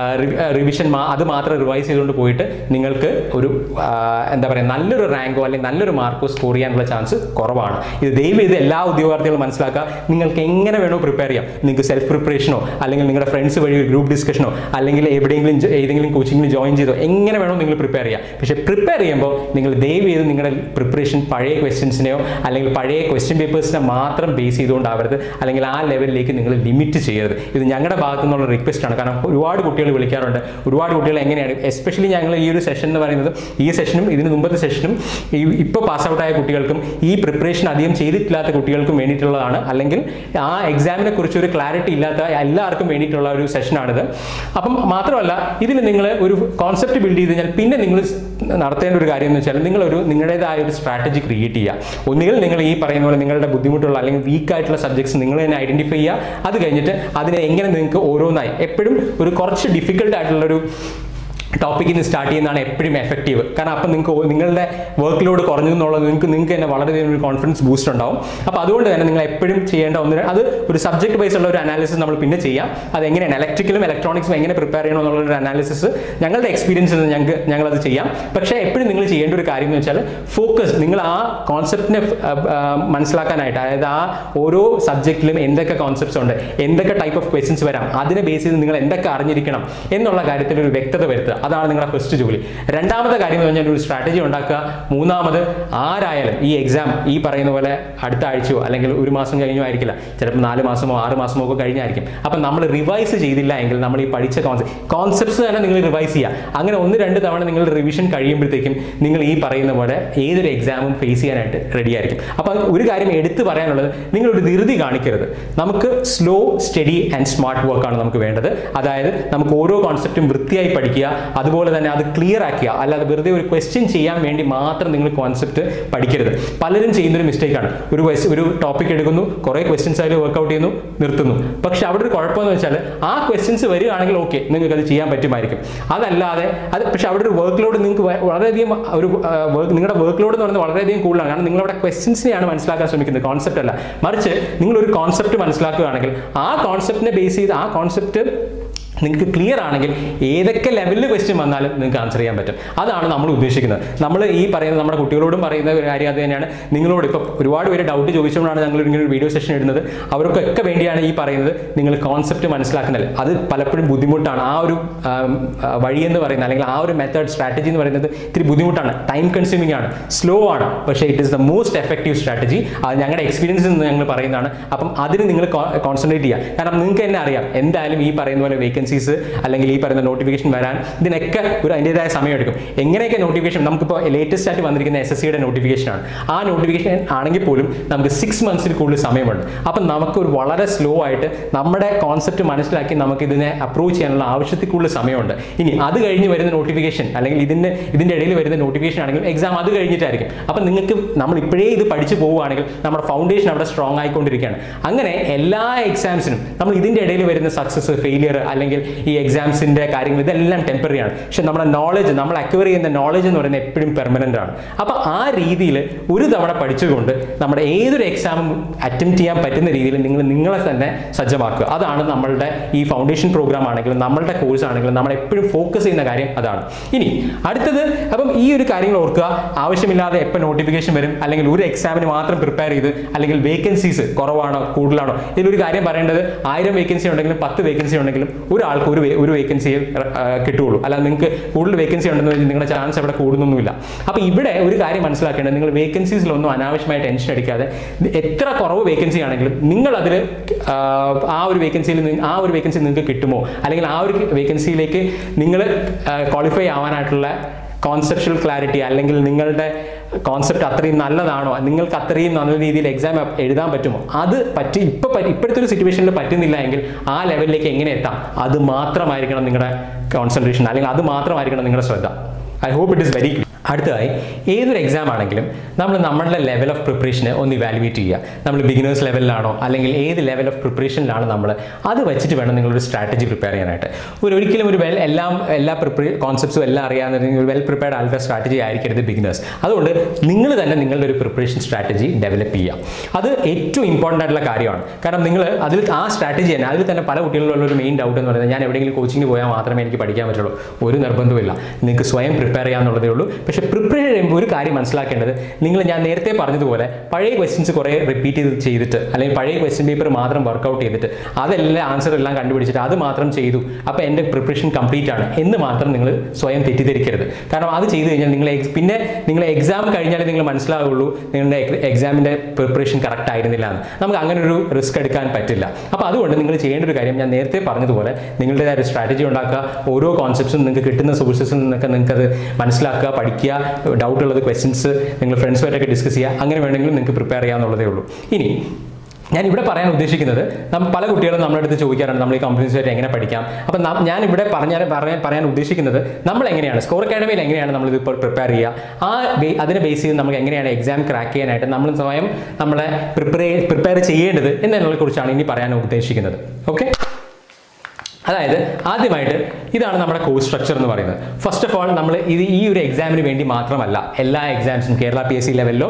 റിവിഷൻ അത് മാത്രം റിവൈസ് ചെയ്തുകൊണ്ട് പോയിട്ട് നിങ്ങൾക്ക് ഒരു ആ, എന്താ പറയുക നല്ലൊരു റാങ്കോ അല്ലെങ്കിൽ നല്ലൊരു മാർക്കോ സ്കോർ ചെയ്യാനുള്ള ചാൻസ് കുറവാണ് ഇത് ദയവ് ചെയ്ത് എല്ലാ ഉദ്യോഗാർത്ഥികളും മനസ്സിലാക്കുക നിങ്ങൾക്ക് എങ്ങനെ വേണോ പ്രിപ്പയർ ചെയ്യാം നിങ്ങൾക്ക് സെൽഫ് പ്രിപ്പറേഷനോ അല്ലെങ്കിൽ നിങ്ങളുടെ ഫ്രണ്ട്സ് വഴി ഒരു ഗ്രൂപ്പ് ഡിസ്കഷനോ അല്ലെങ്കിൽ എവിടെയെങ്കിലും ജോ- ഏതെങ്കിലും കോച്ചിങ്ങിൽ ജോയിൻ ചെയ്തോ എങ്ങനെ വേണോ നിങ്ങൾ പ്രിപ്പയർ ചെയ്യാം പക്ഷേ പ്രിപ്പയർ ചെയ്യുമ്പോൾ നിങ്ങൾ ദയവ് ചെയ്ത് നിങ്ങളുടെ പ്രിപ്പറേഷൻ പഴയ ക്വസ്റ്റ്യൻസിനെയോ അല്ലെങ്കിൽ പഴയ ക്വസ്റ്റ്യൻ പേപ്പേഴ്സിനെ മാത്രം ബേസ് ചെയ്തുകൊണ്ടാവരുത് അല്ലെങ്കിൽ ആ ലെവലിലേക്ക് നിങ്ങൾ ലിമിറ്റ് ചെയ്യരുത് ഇത് ഞങ്ങളുടെ ഭാഗത്തു നിന്നുള്ള റിക്വസ്റ്റ് ആണ് കാരണം ഒരുപാട് കുട്ടികൾ വിളിക്കാറുണ്ട് ഒരുപാട് കുട്ടികൾ എങ്ങനെയാണ് എസ്പെഷ്യലി ഞങ്ങൾ ഈ ഒരു സെഷൻ എന്ന് പറയുന്നത് ഈ സെഷനും ഇതിന് മുമ്പത്തെ സെഷനും ഈ ഇപ്പോൾ പാസ് ഔട്ട് ആയ കുട്ടികൾക്കും ഈ പ്രിപ്പറേഷൻ അധികം ചെയ്തിട്ടില്ലാത്ത കുട്ടികൾക്കും വേണ്ടിയിട്ടുള്ളതാണ് അല്ലെങ്കിൽ ആ എക്സാമിനെ കുറിച്ച് ഒരു ക്ലാരിറ്റി ഇല്ലാത്ത എല്ലാവർക്കും വേണ്ടിയിട്ടുള്ള ഒരു സെഷനാണിത് അപ്പം മാത്രമല്ല ഇതിൽ നിങ്ങൾ ഒരു കോൺസെപ്റ്റ് ബിൽഡ് ചെയ്ത് കഴിഞ്ഞാൽ പിന്നെ നിങ്ങൾ നടത്തേണ്ട ഒരു കാര്യം എന്ന് വെച്ചാൽ നിങ്ങളൊരു നിങ്ങളുടേതായ ഒരു സ്ട്രാറ്റജി ക്രിയേറ്റ് ചെയ്യുക ഒന്നുകിൽ നിങ്ങൾ ഈ പറയുന്ന പോലെ നിങ്ങളുടെ ബുദ്ധിമുട്ടുള്ള അല്ലെങ്കിൽ വീക്ക് ആയിട്ടുള്ള സബ്ജക്ട്സ് നിങ്ങൾ തന്നെ ഐഡന്റിഫൈ ചെയ്യുക അത് കഴിഞ്ഞിട്ട് അതിനെ എങ്ങനെ നിങ്ങൾക്ക് ഓരോന്നായി എപ്പോഴും ഒരു കുറച്ച് ഡിഫിക്കൽട്ട് ആയിട്ടുള്ള ഒരു ടോപ്പിക്കിൽ നിന്ന് സ്റ്റാർട്ട് ചെയ്യുന്നതാണ് എപ്പോഴും എഫക്റ്റീവ് കാരണം അപ്പം നിങ്ങൾക്ക് നിങ്ങളുടെ വർക്ക് ലോഡ് കുറഞ്ഞു എന്നുള്ളത് നിങ്ങൾക്ക് നിങ്ങൾക്ക് തന്നെ വളരെയധികം ഒരു കോൺഫിഡൻസ് ബൂസ്റ്റ് ഉണ്ടാവും അപ്പോൾ അതുകൊണ്ട് തന്നെ നിങ്ങൾ എപ്പോഴും ചെയ്യേണ്ട ഒന്ന് അത് ഒരു സബ്ജക്ട് വൈസ് ഉള്ള ഒരു അനാലിസിസ് നമ്മൾ പിന്നെ ചെയ്യാം അത് എങ്ങനെയാണ് ഇലക്ട്രിക്കലും ഇലക്ട്രോണിക്സും എങ്ങനെ പ്രിപ്പയർ ചെയ്യണം എന്നുള്ള ഒരു അനാലിസിസ് ഞങ്ങളുടെ എക്സ്പീരിയൻസിൽ നിന്ന് ഞങ്ങൾക്ക് ഞങ്ങളത് ചെയ്യാം പക്ഷേ എപ്പോഴും നിങ്ങൾ ചെയ്യേണ്ട ഒരു കാര്യം എന്ന് വെച്ചാൽ ഫോക്കസ് നിങ്ങൾ ആ കോൺസെപ്റ്റിനെ മനസ്സിലാക്കാനായിട്ട് അതായത് ആ ഓരോ സബ്ജക്റ്റിലും എന്തൊക്കെ കോൺസെപ്റ്റ്സ് ഉണ്ട് എന്തൊക്കെ ടൈപ്പ് ഓഫ് ക്വസ്റ്റ്യൻസ് വരാം അതിനെ ബേസ് ചെയ്ത് നിങ്ങൾ എന്തൊക്കെ അറിഞ്ഞിരിക്കണം എന്നുള്ള കാര്യത്തിൽ ഒരു വ്യക്തത വരുത്തുക അതാണ് നിങ്ങളുടെ ഫസ്റ്റ് ജോലി രണ്ടാമത്തെ കാര്യം എന്ന് പറഞ്ഞാൽ ഒരു സ്ട്രാറ്റജി ഉണ്ടാക്കുക മൂന്നാമത് ആരായാലും ഈ എക്സാം ഈ പറയുന്ന പോലെ അടുത്ത ആഴ്ചയോ അല്ലെങ്കിൽ ഒരു മാസം കഴിഞ്ഞോ ആയിരിക്കില്ല ചിലപ്പോൾ നാല് മാസമോ ആറ് മാസമോ ഒക്കെ കഴിഞ്ഞായിരിക്കും അപ്പം നമ്മൾ റിവൈസ് ചെയ്തില്ല എങ്കിൽ നമ്മൾ ഈ പഠിച്ച കോൺസെപ്റ്റ് കോൺസെപ്റ്റ്സ് തന്നെ നിങ്ങൾ റിവൈസ് ചെയ്യുക അങ്ങനെ ഒന്ന് രണ്ട് തവണ നിങ്ങൾ റിവിഷൻ കഴിയുമ്പോഴത്തേക്കും നിങ്ങൾ ഈ പറയുന്ന പോലെ ഏതൊരു എക്സാമും ഫേസ് ചെയ്യാനായിട്ട് റെഡി ആയിരിക്കും അപ്പം ഒരു കാര്യം എടുത്തു പറയാനുള്ളത് നിങ്ങളൊരു ധൃതി കാണിക്കരുത് നമുക്ക് സ്ലോ സ്റ്റഡി ആൻഡ് സ്മാർട്ട് വർക്കാണ് നമുക്ക് വേണ്ടത് അതായത് നമുക്ക് ഓരോ കോൺസെപ്റ്റും വൃത്തിയായി പഠിക്കുക അതുപോലെ തന്നെ അത് ക്ലിയർ ആക്കുക അല്ലാതെ വെറുതെ ഒരു ക്വസ്റ്റ്യൻ ചെയ്യാൻ വേണ്ടി മാത്രം നിങ്ങൾ കോൺസെപ്റ്റ് പഠിക്കരുത് പലരും ചെയ്യുന്നൊരു മിസ്റ്റേക്കാണ് ഒരു ques- ഒരു ടോപ്പിക് എടുക്കുന്നു കുറേ ക്വസ്റ്റ്യൻസ് അതിൽ വർക്കൗട്ട് ചെയ്യുന്നു നിർത്തുന്നു പക്ഷെ അവിടെ ഒരു കുഴപ്പമെന്ന് വെച്ചാൽ ആ ക്വസ്റ്റ്യൻസ് വരികയാണെങ്കിൽ ഓക്കെ നിങ്ങൾക്ക് അത് ചെയ്യാൻ പറ്റുമായിരിക്കും അതല്ലാതെ അത് പക്ഷെ അവിടെ ഒരു വർക്ക് ലോഡ് നിങ്ങൾക്ക് വ- വളരെയധികം ഒരു വർക്ക് നിങ്ങളുടെ വർക്ക് ലോഡ് എന്ന് പറയുന്നത് വളരെയധികം കൂടുതലാണ് കാരണം നിങ്ങൾ അവിടെ ക്വസ്റ്റ്യൻസിനെയാണ് മനസ്സിലാക്കാൻ ശ്രമിക്കുന്നത് കോൺസെപ്റ്റ് അല്ല മറിച്ച് നിങ്ങൾ ഒരു കോൺസെപ്റ്റ് മനസ്സിലാക്കുകയാണെങ്കിൽ ആ കോൺസെപ്റ്റിനെ ബേസ് ചെയ്ത് ആ കോൺസെപ്റ്റ് നിങ്ങൾക്ക് ക്ലിയർ ആണെങ്കിൽ ഏതൊക്കെ ലെവലിൽ ക്വസ്റ്റ്യൻ വന്നാലും നിങ്ങൾക്ക് ആൻസർ ചെയ്യാൻ പറ്റും അതാണ് നമ്മൾ ഉദ്ദേശിക്കുന്നത് നമ്മൾ ഈ പറയുന്ന നമ്മുടെ കുട്ടികളോടും പറയുന്ന ഒരു കാര്യം അത് തന്നെയാണ് നിങ്ങളോട് ഇപ്പോൾ ഒരുപാട് പേര് ഡൗട്ട് ചോദിച്ചുകൊണ്ടാണ് ഞങ്ങൾ ഇങ്ങനെ ഒരു വീഡിയോ സെഷൻ ഇടുന്നത് അവർക്കൊക്കെ വേണ്ടിയാണ് ഈ പറയുന്നത് നിങ്ങൾ കോൺസെപ്റ്റ് മനസ്സിലാക്കുന്നത് അത് പലപ്പോഴും ബുദ്ധിമുട്ടാണ് ആ ഒരു ആം, ആ, വഴി എന്ന് പറയുന്നത് അല്ലെങ്കിൽ ആ ഒരു മെത്തേഡ് സ്ട്രാറ്റജി എന്ന് പറയുന്നത് ഇത്തിരി ബുദ്ധിമുട്ടാണ് ടൈം കൺസ്യൂമിംഗ് ആണ് സ്ലോ ആണ് പക്ഷേ it is the most effective strategy അത് ഞങ്ങളുടെ എക്സ്പീരിയൻസിൽ നിന്ന് ഞങ്ങൾ പറയുന്നതാണ് അപ്പം അതിന് നിങ്ങൾ കോൺസെൻട്രേറ്റ് ചെയ്യുക കാരണം നിങ്ങൾക്ക് തന്നെ അറിയാം എന്തായാലും ഈ പറയുന്ന പോലെ വേക്കൻസി വേക്കൻസീസ് അല്ലെങ്കിൽ ഈ പറയുന്ന നോട്ടിഫിക്കേഷൻ വരാൻ ഇതിനൊക്കെ ഒരു അതിൻ്റെതായ സമയമെടുക്കും എങ്ങനെയൊക്കെ നോട്ടിഫിക്കേഷൻ നമുക്കിപ്പോൾ ലേറ്റസ്റ്റ് ആയിട്ട് വന്നിരിക്കുന്ന എസ് എസ് സിയുടെ നോട്ടിഫിക്കേഷൻ ആണ് ആ നോട്ടിഫിക്കേഷൻ ആണെങ്കിൽ പോലും നമുക്ക് സിക്സ് മന്ത്സിൽ കൂടുതൽ സമയമുണ്ട് അപ്പം നമുക്ക് ഒരു വളരെ സ്ലോ ആയിട്ട് നമ്മുടെ കോൺസെപ്റ്റ് മനസ്സിലാക്കി നമുക്ക് ഇതിനെ അപ്രൂവ് ചെയ്യാനുള്ള ആവശ്യത്തിൽ കൂടുതൽ സമയമുണ്ട് ഇനി അത് കഴിഞ്ഞ് വരുന്ന നോട്ടിഫിക്കേഷൻ അല്ലെങ്കിൽ ഇതിൻ്റെ ഇതിൻ്റെ ഇടയിൽ വരുന്ന നോട്ടിഫിക്കേഷൻ ആണെങ്കിൽ എക്സാം അത് കഴിഞ്ഞിട്ടായിരിക്കും അപ്പം നിങ്ങൾക്ക് നമ്മൾ ഇപ്പോഴേ ഇത് പഠിച്ചു പോവുകയാണെങ്കിൽ നമ്മുടെ ഫൗണ്ടേഷൻ അവിടെ സ്ട്രോങ് ആയിക്കൊണ്ടിരിക്കുകയാണ് അങ്ങനെ എല്ലാ എക്സാംസിനും നമ്മൾ ഇതിൻ്റെ ഇടയിൽ വരുന്ന സക്സസ് ഫെയിലിയർ അല്ലെങ്കിൽ ഈ എക്സാംസിൻ്റെ കാര്യങ്ങൾ ഇതെല്ലാം ടെമ്പററി ആണ് പക്ഷെ നമ്മുടെ നോളജ് നമ്മൾ അക്വയർ ചെയ്യുന്ന നോളജ് എന്ന് പറയുന്നത് എപ്പോഴും പെർമനൻ്റ് ആണ് അപ്പോൾ ആ രീതിയിൽ ഒരു തവണ പഠിച്ചുകൊണ്ട് നമ്മുടെ ഏതൊരു എക്സാമും അറ്റംപ്റ്റ് ചെയ്യാൻ പറ്റുന്ന രീതിയിൽ നിങ്ങൾ നിങ്ങളെ തന്നെ സജ്ജമാക്കുക അതാണ് നമ്മളുടെ ഈ ഫൗണ്ടേഷൻ പ്രോഗ്രാം ആണെങ്കിലും നമ്മളുടെ കോഴ്സ് ആണെങ്കിലും നമ്മൾ എപ്പോഴും ഫോക്കസ് ചെയ്യുന്ന കാര്യം അതാണ് ഇനി അടുത്തത് അപ്പം ഈ ഒരു കാര്യങ്ങൾ ഓർക്കുക ആവശ്യമില്ലാതെ എപ്പോൾ നോട്ടിഫിക്കേഷൻ വരും അല്ലെങ്കിൽ ഒരു എക്സാമിന് മാത്രം പ്രിപ്പയർ ചെയ്ത് അല്ലെങ്കിൽ വേക്കൻസീസ് കുറവാണോ കൂടുതലാണോ ഇതിലൊരു കാര്യം പറയേണ്ടത് ആയിരം വേക്കൻസി ഉണ്ടെങ്കിലും പത്ത് വേക്കൻസി ഉണ്ടെങ്കിലും ഒരാൾക്ക് ഒരു വേ- ഒരു വേക്കൻസി കിട്ടുകയുള്ളൂ അല്ലാതെ നിങ്ങൾക്ക് കൂടുതൽ വേക്കൻസി ഉണ്ടെന്ന് വെച്ചാൽ നിങ്ങളുടെ ചാൻസ് അവിടെ കൂടുന്നൊന്നുമില്ല അപ്പോൾ ഇവിടെ ഒരു കാര്യം മനസ്സിലാക്കേണ്ടത് നിങ്ങൾ വേക്കൻസീസിലൊന്നും അനാവശ്യമായ ടെൻഷൻ അടിക്കാതെ എത്ര കുറവ് വേക്കൻസി ആണെങ്കിലും നിങ്ങൾ അതിൽ ആ ഒരു വേക്കൻസിയിൽ ആ ഒരു വേക്കൻസി നിങ്ങൾക്ക് കിട്ടുമോ അല്ലെങ്കിൽ ആ ഒരു വേക്കൻസിയിലേക്ക് നിങ്ങൾ ക്വാളിഫൈ ആവാനായിട്ടുള്ള കോൺസെപ്ഷ്യൽ ക്ലാരിറ്റി അല്ലെങ്കിൽ നിങ്ങളുടെ കോൺസെപ്റ്റ് അത്രയും നല്ലതാണോ നിങ്ങൾക്ക് അത്രയും നല്ല രീതിയിൽ എക്സാം എഴുതാൻ പറ്റുമോ അത് പറ്റി ഇപ്പൊ പറ്റി- ഇപ്പോഴത്തെ ഒരു സിറ്റുവേഷനിൽ പറ്റുന്നില്ല എങ്കിൽ ആ ലെവലിലേക്ക് എങ്ങനെ എത്താം അത് മാത്രമായിരിക്കണം നിങ്ങളുടെ കോൺസെൻട്രേഷൻ അല്ലെങ്കിൽ അത് മാത്രമായിരിക്കണം നിങ്ങളുടെ ശ്രദ്ധ I hope it is very അടുത്തതായി ഏതൊരു എക്സാം ആണെങ്കിലും നമ്മൾ നമ്മളുടെ ലെവൽ ഓഫ് പ്രിപ്പറേഷനെ ഒന്ന് ഇവാലുവേറ്റ് ചെയ്യുക നമ്മൾ ബിഗിനേഴ്സ് ലെവലിലാണോ അല്ലെങ്കിൽ ഏത് ലെവൽ ഓഫ് പ്രിപ്പറേഷനിലാണ് നമ്മൾ അത് വെച്ചിട്ട് വേണം നിങ്ങളൊരു സ്ട്രാറ്റജി പ്രിപ്പയർ ചെയ്യാനായിട്ട് ഒരു ഒരിക്കലും ഒരു വെൽ എല്ലാം എല്ലാ പ്രിപ്പറേ കോൺസെപ്റ്റ്സും എല്ലാം അറിയാവുന്ന ഒരു വെൽ പ്രിപ്പയർഡ് ആളുടെ സ്ട്രാറ്റജി ആയിരിക്കരുത് ബിഗിനേഴ്സ് അതുകൊണ്ട് നിങ്ങൾ തന്നെ നിങ്ങളുടെ ഒരു പ്രിപ്പറേഷൻ സ്ട്രാറ്റജി ഡെവലപ്പ് ചെയ്യുക അത് ഏറ്റവും ഇമ്പോർട്ടൻ്റ് ആയിട്ടുള്ള കാര്യമാണ് കാരണം നിങ്ങൾ അതിൽ ആ സ്ട്രാറ്റജി തന്നെ അതിൽ തന്നെ പല കുട്ടികളിലുള്ള ഒരു മെയിൻ ഡൗട്ട് എന്ന് പറയുന്നത് ഞാൻ എവിടെയെങ്കിലും കോച്ചിങ്ങിന് പോയാൽ മാത്രമേ എനിക്ക് പഠിക്കാൻ പറ്റുള്ളൂ ഒരു നിർബന്ധമില്ല നിങ്ങൾക്ക് സ്വയം പ്രിപ്പയർ ചെയ്യാന്നുള്ളതേ ഉള്ളൂ പക്ഷേ പ്രിപ്പയർ ചെയ്യുമ്പോൾ ഒരു കാര്യം മനസ്സിലാക്കേണ്ടത് നിങ്ങൾ ഞാൻ നേരത്തെ പറഞ്ഞതുപോലെ പഴയ ക്വസ്റ്റ്യൻസ് കുറേ റിപ്പീറ്റ് ചെയ്ത് ചെയ്തിട്ട് അല്ലെങ്കിൽ പഴയ ക്വസ്റ്റ്യൻ പേപ്പർ മാത്രം വർക്കൗട്ട് ചെയ്തിട്ട് അതെല്ലാം ആൻസർ എല്ലാം കണ്ടുപിടിച്ചിട്ട് അത് മാത്രം ചെയ്തു അപ്പോൾ എൻ്റെ പ്രിപ്പറേഷൻ കംപ്ലീറ്റ് ആണ് എന്ന് മാത്രം നിങ്ങൾ സ്വയം തെറ്റിദ്ധരിക്കരുത് കാരണം അത് ചെയ്തു കഴിഞ്ഞാൽ നിങ്ങൾ ex- പിന്നെ നിങ്ങൾ എക്സാം കഴിഞ്ഞാലേ നിങ്ങൾ മനസ്സിലാവുള്ളൂ നിങ്ങളുടെ എക്സാമിൻ്റെ പ്രിപ്പറേഷൻ കറക്റ്റ് ആയിരുന്നില്ല എന്ന് നമുക്ക് അങ്ങനെ ഒരു റിസ്ക് എടുക്കാൻ പറ്റില്ല അപ്പോൾ അതുകൊണ്ട് നിങ്ങൾ ചെയ്യേണ്ട ഒരു കാര്യം ഞാൻ നേരത്തെ പറഞ്ഞതുപോലെ നിങ്ങളുടേതായ ഒരു സ്ട്രാറ്റജി ഉണ്ടാക്കുക ഓരോ കോൺസെപ്റ്റ്സും നിങ്ങൾക്ക് കിട്ടുന്ന സോഴ്സസിൽ നിന്നൊക്കെ നിങ്ങൾക്ക് അത് മനസ്സിലാക്കുക പഠിക്കുക ഡൗട്ട് ഉള്ളത് ക്വസ്റ്റ്യൻസ് നിങ്ങൾ ഫ്രണ്ട്സുമായിട്ടൊക്കെ ഡിസ്കസ് ചെയ്യുക അങ്ങനെ വേണമെങ്കിലും നിങ്ങൾക്ക് പ്രിപ്പയർ ചെയ്യാന്നുള്ളതേ ഉള്ളൂ ഇനി ഞാൻ ഇവിടെ പറയാൻ ഉദ്ദേശിക്കുന്നത് നമ്മൾ പല കുട്ടികളും നമ്മുടെ അടുത്ത് ചോദിക്കാറുണ്ട് നമ്മൾ ഈ കമ്പനീസുമായിട്ട് എങ്ങനെ പഠിക്കാം അപ്പം ന- ഞാൻ ഇവിടെ പറഞ്ഞാൽ പറയാൻ പറയാൻ ഉദ്ദേശിക്കുന്നത് നമ്മൾ എങ്ങനെയാണ് സ്കോർ അക്കാഡമിയിൽ എങ്ങനെയാണ് നമ്മൾ ഇത് ഇപ്പോൾ പ്രിപ്പയർ ചെയ്യുക ആ ബേ- അതിനെ ബേസ് ചെയ്ത് നമുക്ക് എങ്ങനെയാണ് എക്സാം ക്രാക്ക് ചെയ്യാനായിട്ട് നമ്മൾ സ്വയം നമ്മളെ പ്രിപ്പയർ പ്രിപ്പയർ ചെയ്യേണ്ടത് എന്നതിനെ കുറിച്ചാണ് ഇനി പറയാൻ ഉദ്ദേശിക്കുന്നത് ഓക്കെ അതായത് ആദ്യമായിട്ട് ഇതാണ് നമ്മുടെ കോഴ്സ് സ്ട്രക്ചർ എന്ന് പറയുന്നത് ഫസ്റ്റ് ഓഫ് ഓൾ നമ്മൾ ഇത് ഈ ഒരു എക്സാമിന് വേണ്ടി മാത്രമല്ല എല്ലാ എക്സാംസും കേരള പി എസ് സി ലെവലിലോ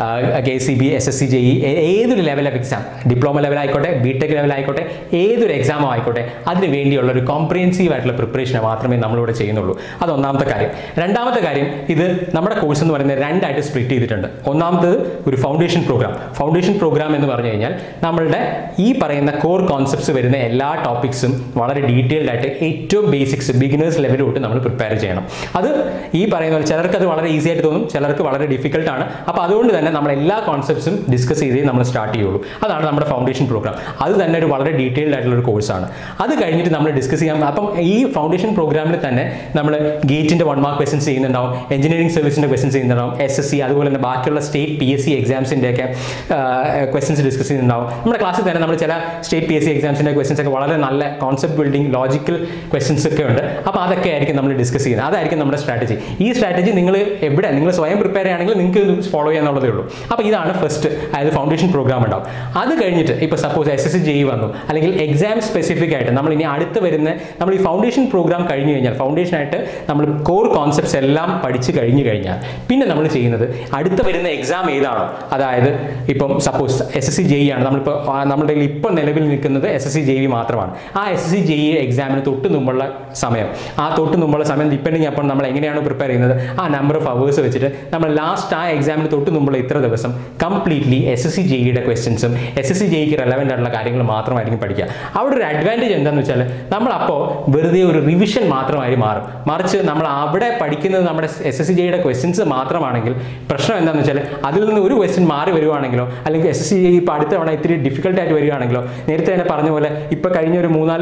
K C B S S C J E ഏതൊരു level of exam diploma level ആയിക്കോട്ടെ ബി ടെക് ലെവൽ ആയിക്കോട്ടെ ഏതൊരു എക്സാമോ ആയിക്കോട്ടെ അതിന് വേണ്ടിയുള്ള ഒരു കോംപ്രിഹെൻസീവ് ആയിട്ടുള്ള പ്രിപ്പറേഷൻ മാത്രമേ നമ്മളിവിടെ ചെയ്യുന്നുള്ളൂ അത് ഒന്നാമത്തെ കാര്യം രണ്ടാമത്തെ കാര്യം ഇത് നമ്മുടെ കോഴ്സ് എന്ന് പറയുന്നത് രണ്ടായിട്ട് സ്പ്ലിറ്റ് ചെയ്തിട്ടുണ്ട് ഒന്നാമത്തത് ഒരു ഫൗണ്ടേഷൻ പ്രോഗ്രാം ഫൗണ്ടേഷൻ പ്രോഗ്രാം എന്ന് പറഞ്ഞു കഴിഞ്ഞാൽ നമ്മളുടെ ഈ പറയുന്ന കോർ കോൺസെപ്റ്റ്സ് വരുന്ന എല്ലാ ടോപ്പിക്സും വളരെ ഡീറ്റെയിൽഡ് ആയിട്ട് ഏറ്റവും ബേസിക്സ് ബിഗിനേഴ്സ് ലെവൽ തൊട്ട് നമ്മൾ പ്രിപ്പയർ ചെയ്യണം അത് ഈ പറയുന്ന പോലെ ചിലർക്ക് അത് വളരെ ഈസി ആയിട്ട് തോന്നും ചിലർക്ക് വളരെ ഡിഫിക്കൽട്ട് ആണ് അപ്പോൾ അതുകൊണ്ട് തന്നെ നമ്മൾ എല്ലാ കോൺസെപ്റ്റ്സും ഡിസ്കസ് ചെയ്തേ നമ്മൾ സ്റ്റാർട്ട് ചെയ്യുള്ളൂ അതാണ് നമ്മുടെ ഫൗണ്ടേഷൻ പ്രോഗ്രാം അത് തന്നെ ഒരു വളരെ ഡീറ്റെയിൽഡ് ആയിട്ടുള്ള ഒരു കോഴ്സാണ് അത് കഴിഞ്ഞിട്ട് നമ്മൾ ഡിസ്കസ് ചെയ്യാം അപ്പം ഈ ഫൗണ്ടേഷൻ പ്രോഗ്രാമിൽ തന്നെ നമ്മൾ ഗേറ്റിൻ്റെ വൺ മാർക്ക് ക്വസ്റ്റൻസ് ചെയ്യുന്നുണ്ടാവും എഞ്ചിനീയറിംഗ് സർവീസിൻ്റെ ക്വസ്റ്റൻസ് ചെയ്യുന്നുണ്ടാവും എസ് എസ് സി അതുപോലെ തന്നെ ബാക്കിയുള്ള സ്റ്റേറ്റ് പി എസ് സി എക്സാംസിൻ്റെ ഒക്കെ ക്വസ്റ്റൻസ് ഡിസ്കസ് ചെയ്യുന്നുണ്ടാവും നമ്മുടെ ക്ലാസ്സിൽ തന്നെ നമ്മൾ ചില സ്റ്റേറ്റ് പി എസ് സി എക്സാംസിൻ്റെ ക്വസ്റ്റൻസ് ഒക്കെ വളരെ നല്ല കോൺസെപ്റ്റ് ബിൽഡിംഗ് ലോജിക്കൽ ക്വസ്റ്റൻസ് ഒക്കെ ഉണ്ട് അപ്പോൾ അതൊക്കെ ആയിരിക്കും നമ്മൾ ഡിസ്കസ് ചെയ്യുന്നത് അതായിരിക്കും നമ്മുടെ സ്ട്രാറ്റജി ഈ സ്ട്രാറ്റജി നിങ്ങൾ എവിടെ നിങ്ങൾ സ്വയം പ്രിപ്പയർ ചെയ്യുകയാണെങ്കിൽ നിങ്ങൾക്ക് ഫോളോ ചെയ്യാന്നുള്ളതേ ഉള്ളൂ അപ്പോൾ ഇതാണ് ഫസ്റ്റ് അതായത് ഫൗണ്ടേഷൻ പ്രോഗ്രാം ഉണ്ടാവും അത് കഴിഞ്ഞിട്ട് ഇപ്പോൾ suppose S S C J വന്നു അല്ലെങ്കിൽ എക്സാം സ്പെസിഫിക് ആയിട്ട് നമ്മൾ ഇനി അടുത്ത് വരുന്ന നമ്മൾ ഈ ഫൗണ്ടേഷൻ പ്രോഗ്രാം കഴിഞ്ഞ് കഴിഞ്ഞാൽ ഫൗണ്ടേഷൻ ആയിട്ട് നമ്മൾ കോർ കോൺസെപ്റ്റ്സ് എല്ലാം പഠിച്ച് കഴിഞ്ഞ് കഴിഞ്ഞാൽ പിന്നെ നമ്മൾ ചെയ്യുന്നത് അടുത്ത് വരുന്ന എക്സാം ഏതാണോ അതായത് ഇപ്പം suppose S S C J ആണ് നമ്മളിപ്പോൾ ആ, നമ്മുടെ കയ്യിൽ ഇപ്പോൾ നിലവിൽ നിൽക്കുന്നത് S S C J V മാത്രമാണ് ആ S S C J E എക്സാമിന് തൊട്ട് മുമ്പുള്ള സമയം ആ തൊട്ട് മുമ്പുള്ള സമയം ഡിപ്പെൻഡിങ് അപ്പോൾ നമ്മൾ എങ്ങനെയാണ് പ്രിപ്പയർ ചെയ്യുന്നത് ആ നമ്പർ ഓഫ് അവേഴ്സ് വെച്ചിട്ട് നമ്മൾ ലാസ്റ്റ് ആ എക്സാമിന് തൊട്ട് മുമ്പുള്ള ഇത്ര ദിവസം completely S S C J ഇയുടെ ക്വസ്റ്റ്യൻസും എസ് എസ് സി ജെയ്ക്ക് റെലവെൻ്റ് ആയിട്ടുള്ള കാര്യങ്ങൾ മാത്രമായിരിക്കും പഠിക്കുക അവിടെ ഒരു അഡ്വാൻറ്റേജ് എന്താണെന്ന് വെച്ചാൽ നമ്മളപ്പോൾ വെറുതെ ഒരു റിവിഷൻ മാത്രമായി മാറും മറിച്ച് നമ്മൾ അവിടെ പഠിക്കുന്നത് നമ്മുടെ എസ് എസ് സി ജെയുടെ ക്വസ്റ്റ്യൻസ് മാത്രമാണെങ്കിൽ പ്രശ്നം എന്താണെന്ന് വെച്ചാൽ അതിൽ നിന്ന് ഒരു ക്വസ്റ്റ്യൻ മാറി വരുവാണെങ്കിലോ അല്ലെങ്കിൽ എസ് എസ് സി ജെ ഇപ്പോൾ അടുത്ത തവണ ഇത്തിരി ഡിഫിക്കൽട്ട് ആയിട്ട് വരികയാണെങ്കിലോ നേരത്തെ തന്നെ പറഞ്ഞ പോലെ ഇപ്പോൾ കഴിഞ്ഞ ഒരു മൂന്നാല് വർഷമായിട്ട്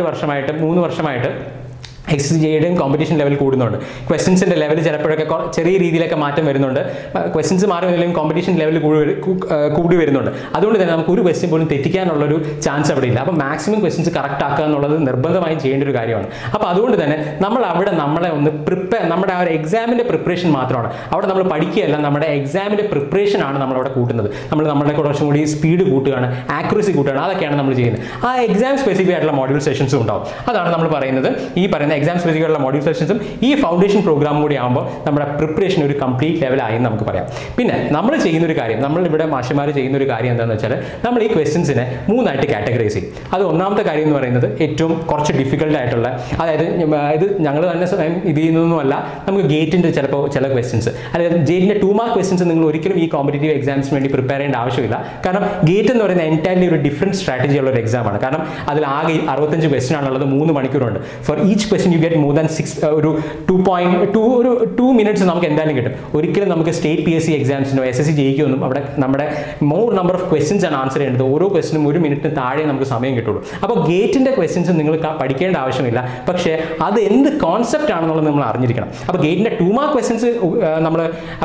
വർഷമായിട്ട് മൂന്ന് വർഷമായിട്ട് എക്സ് ജിയുടെയും കോമ്പറ്റീഷൻ ലെവൽ കൂടുന്നുണ്ട് ക്വസ്റ്റ്യൻസിൻ്റെ ലെവൽ ചിലപ്പോഴൊക്കെ കൊ- ചെറിയ രീതിയിലൊക്കെ മാറ്റം വരുന്നുണ്ട് ക്വസ്റ്റ്യൻസ് മാറി വരുന്നതിലും കോമ്പറ്റീഷൻ ലെവൽ കൂടി വരുന്നുണ്ട് അതുകൊണ്ട് തന്നെ നമുക്ക് ഒരു ക്വസ്റ്റ്യൻ പോലും തെറ്റിക്കാനുള്ളൊരു ചാൻസ് അവിടെ ഇല്ല അപ്പോൾ മാക്സിമം ക്വസ്റ്റ്യൻസ് കറക്റ്റ് ആക്കുക എന്നുള്ളത് നിർബന്ധമായും ചെയ്യേണ്ട ഒരു കാര്യമാണ് അപ്പോൾ അതുകൊണ്ട് തന്നെ നമ്മൾ അവിടെ നമ്മളെ ഒന്ന് പ്രിപ്പയർ നമ്മുടെ ആ ഒരു എക്സാമിൻ്റെ പ്രിപ്പറേഷൻ മാത്രമാണ് അവിടെ നമ്മൾ പഠിക്കുകയല്ല നമ്മുടെ എക്സാമിൻ്റെ പ്രിപ്പറേഷൻ ആണ് നമ്മളവിടെ കൂട്ടുന്നത് നമ്മൾ നമ്മുടെ കുറച്ചും കൂടി സ്പീഡ് കൂട്ടുകയാണ് ആക്യുറസി കൂട്ടുകയാണ് അതൊക്കെയാണ് നമ്മൾ ചെയ്യുന്നത് ആ എക്സാം സ്പെസിഫിക് ആയിട്ടുള്ള മോഡ്യൂൾ സെഷൻസും ഉണ്ടാവും അതാണ് നമ്മൾ പറയുന്നത് ഈ പറയുന്ന എക്സാം സ്പെസിഫിക് ആയിട്ടുള്ള മോഡ്യൂൾ സെഷൻസും ഈ ഫൗണ്ടേഷൻ പ്രോഗ്രാം കൂടി ആകുമ്പോൾ നമ്മുടെ പ്രിപ്പറേഷൻ ഒരു കംപ്ലീറ്റ് ലെവലായി എന്ന് നമുക്ക് പറയാം പിന്നെ നമ്മൾ ചെയ്യുന്ന ഒരു കാര്യം നമ്മൾ ഇവിടെ മാഷന്മാർ ചെയ്യുന്ന ഒരു കാര്യം എന്താണെന്ന് വെച്ചാൽ നമ്മൾ ഈ ക്വസ്റ്റ്യൻസിനെ മൂന്നായിട്ട് കാറ്റഗറൈസ് ചെയ്യും അത് ഒന്നാമത്തെ കാര്യം എന്ന് പറയുന്നത് ഏറ്റവും കുറച്ച് ഡിഫിക്കൽട്ട് ആയിട്ടുള്ള അതായത് ഞ- ഇത് ഞങ്ങൾ തന്നെ സ്വയം ഇത് ചെയ്യുന്നതൊന്നുമല്ല നമുക്ക് ഗേറ്റിൻ്റെ ചിലപ്പോൾ ചില ക്വസ്റ്റ്യൻസ് അതായത് ഗേറ്റിൻ്റെ ടു മാർക്ക് ക്വസ്റ്റ്യൻസ് നിങ്ങൾ ഒരിക്കലും ഈ കോമ്പറ്റേറ്റീവ് എക്സാംസിന് വേണ്ടി പ്രിപ്പയർ ചെയ്യേണ്ട ആവശ്യമില്ല കാരണം ഗേറ്റ് എന്ന് പറയുന്ന എൻറ്റയർലി ഒരു ഡിഫറെൻറ്റ് സ്ട്രാറ്റജി ഉള്ള ഒരു എക്സാമാണ് കാരണം അതിൽ ആകെ അറുപത്തഞ്ച് ക്വസ്റ്റ്യൻ ആണുള്ളത് മൂന്ന് മണിക്കൂറുണ്ട് for each question you get more than six ഒരു ടു പോയിന്റ് ടു ഒരു ടു മിനിറ്റ്സ് നമുക്ക് എന്തായാലും കിട്ടും ഒരിക്കലും നമുക്ക് സ്റ്റേറ്റ് പി എസ് സി എക്സാംസിനോ എസ് എസ് സി ജയിക്കൊന്നും അവിടെ നമ്മുടെ മോർ നമ്പർ ഓഫ് ക്വസ്റ്റ്യൻസ് ആണ് ആൻസർ ചെയ്യേണ്ടത് ഓരോ ക്വസ്റ്റിനും ഒരു മിനിറ്റിന് താഴെ നമുക്ക് സമയം കിട്ടുള്ളൂ അപ്പോൾ ഗേറ്റിൻ്റെ ക്വസ്റ്റ്യൻസ് നിങ്ങൾ ക- പഠിക്കേണ്ട ആവശ്യമില്ല പക്ഷേ അത് എന്ത് കോൺസെപ്റ്റ് ആണെന്നുള്ളത് നമ്മൾ അറിഞ്ഞിരിക്കണം അപ്പോൾ ഗേറ്റിൻ്റെ ടു മാർക്ക് ക്വസ്റ്റ്യൻസ് നമ്മൾ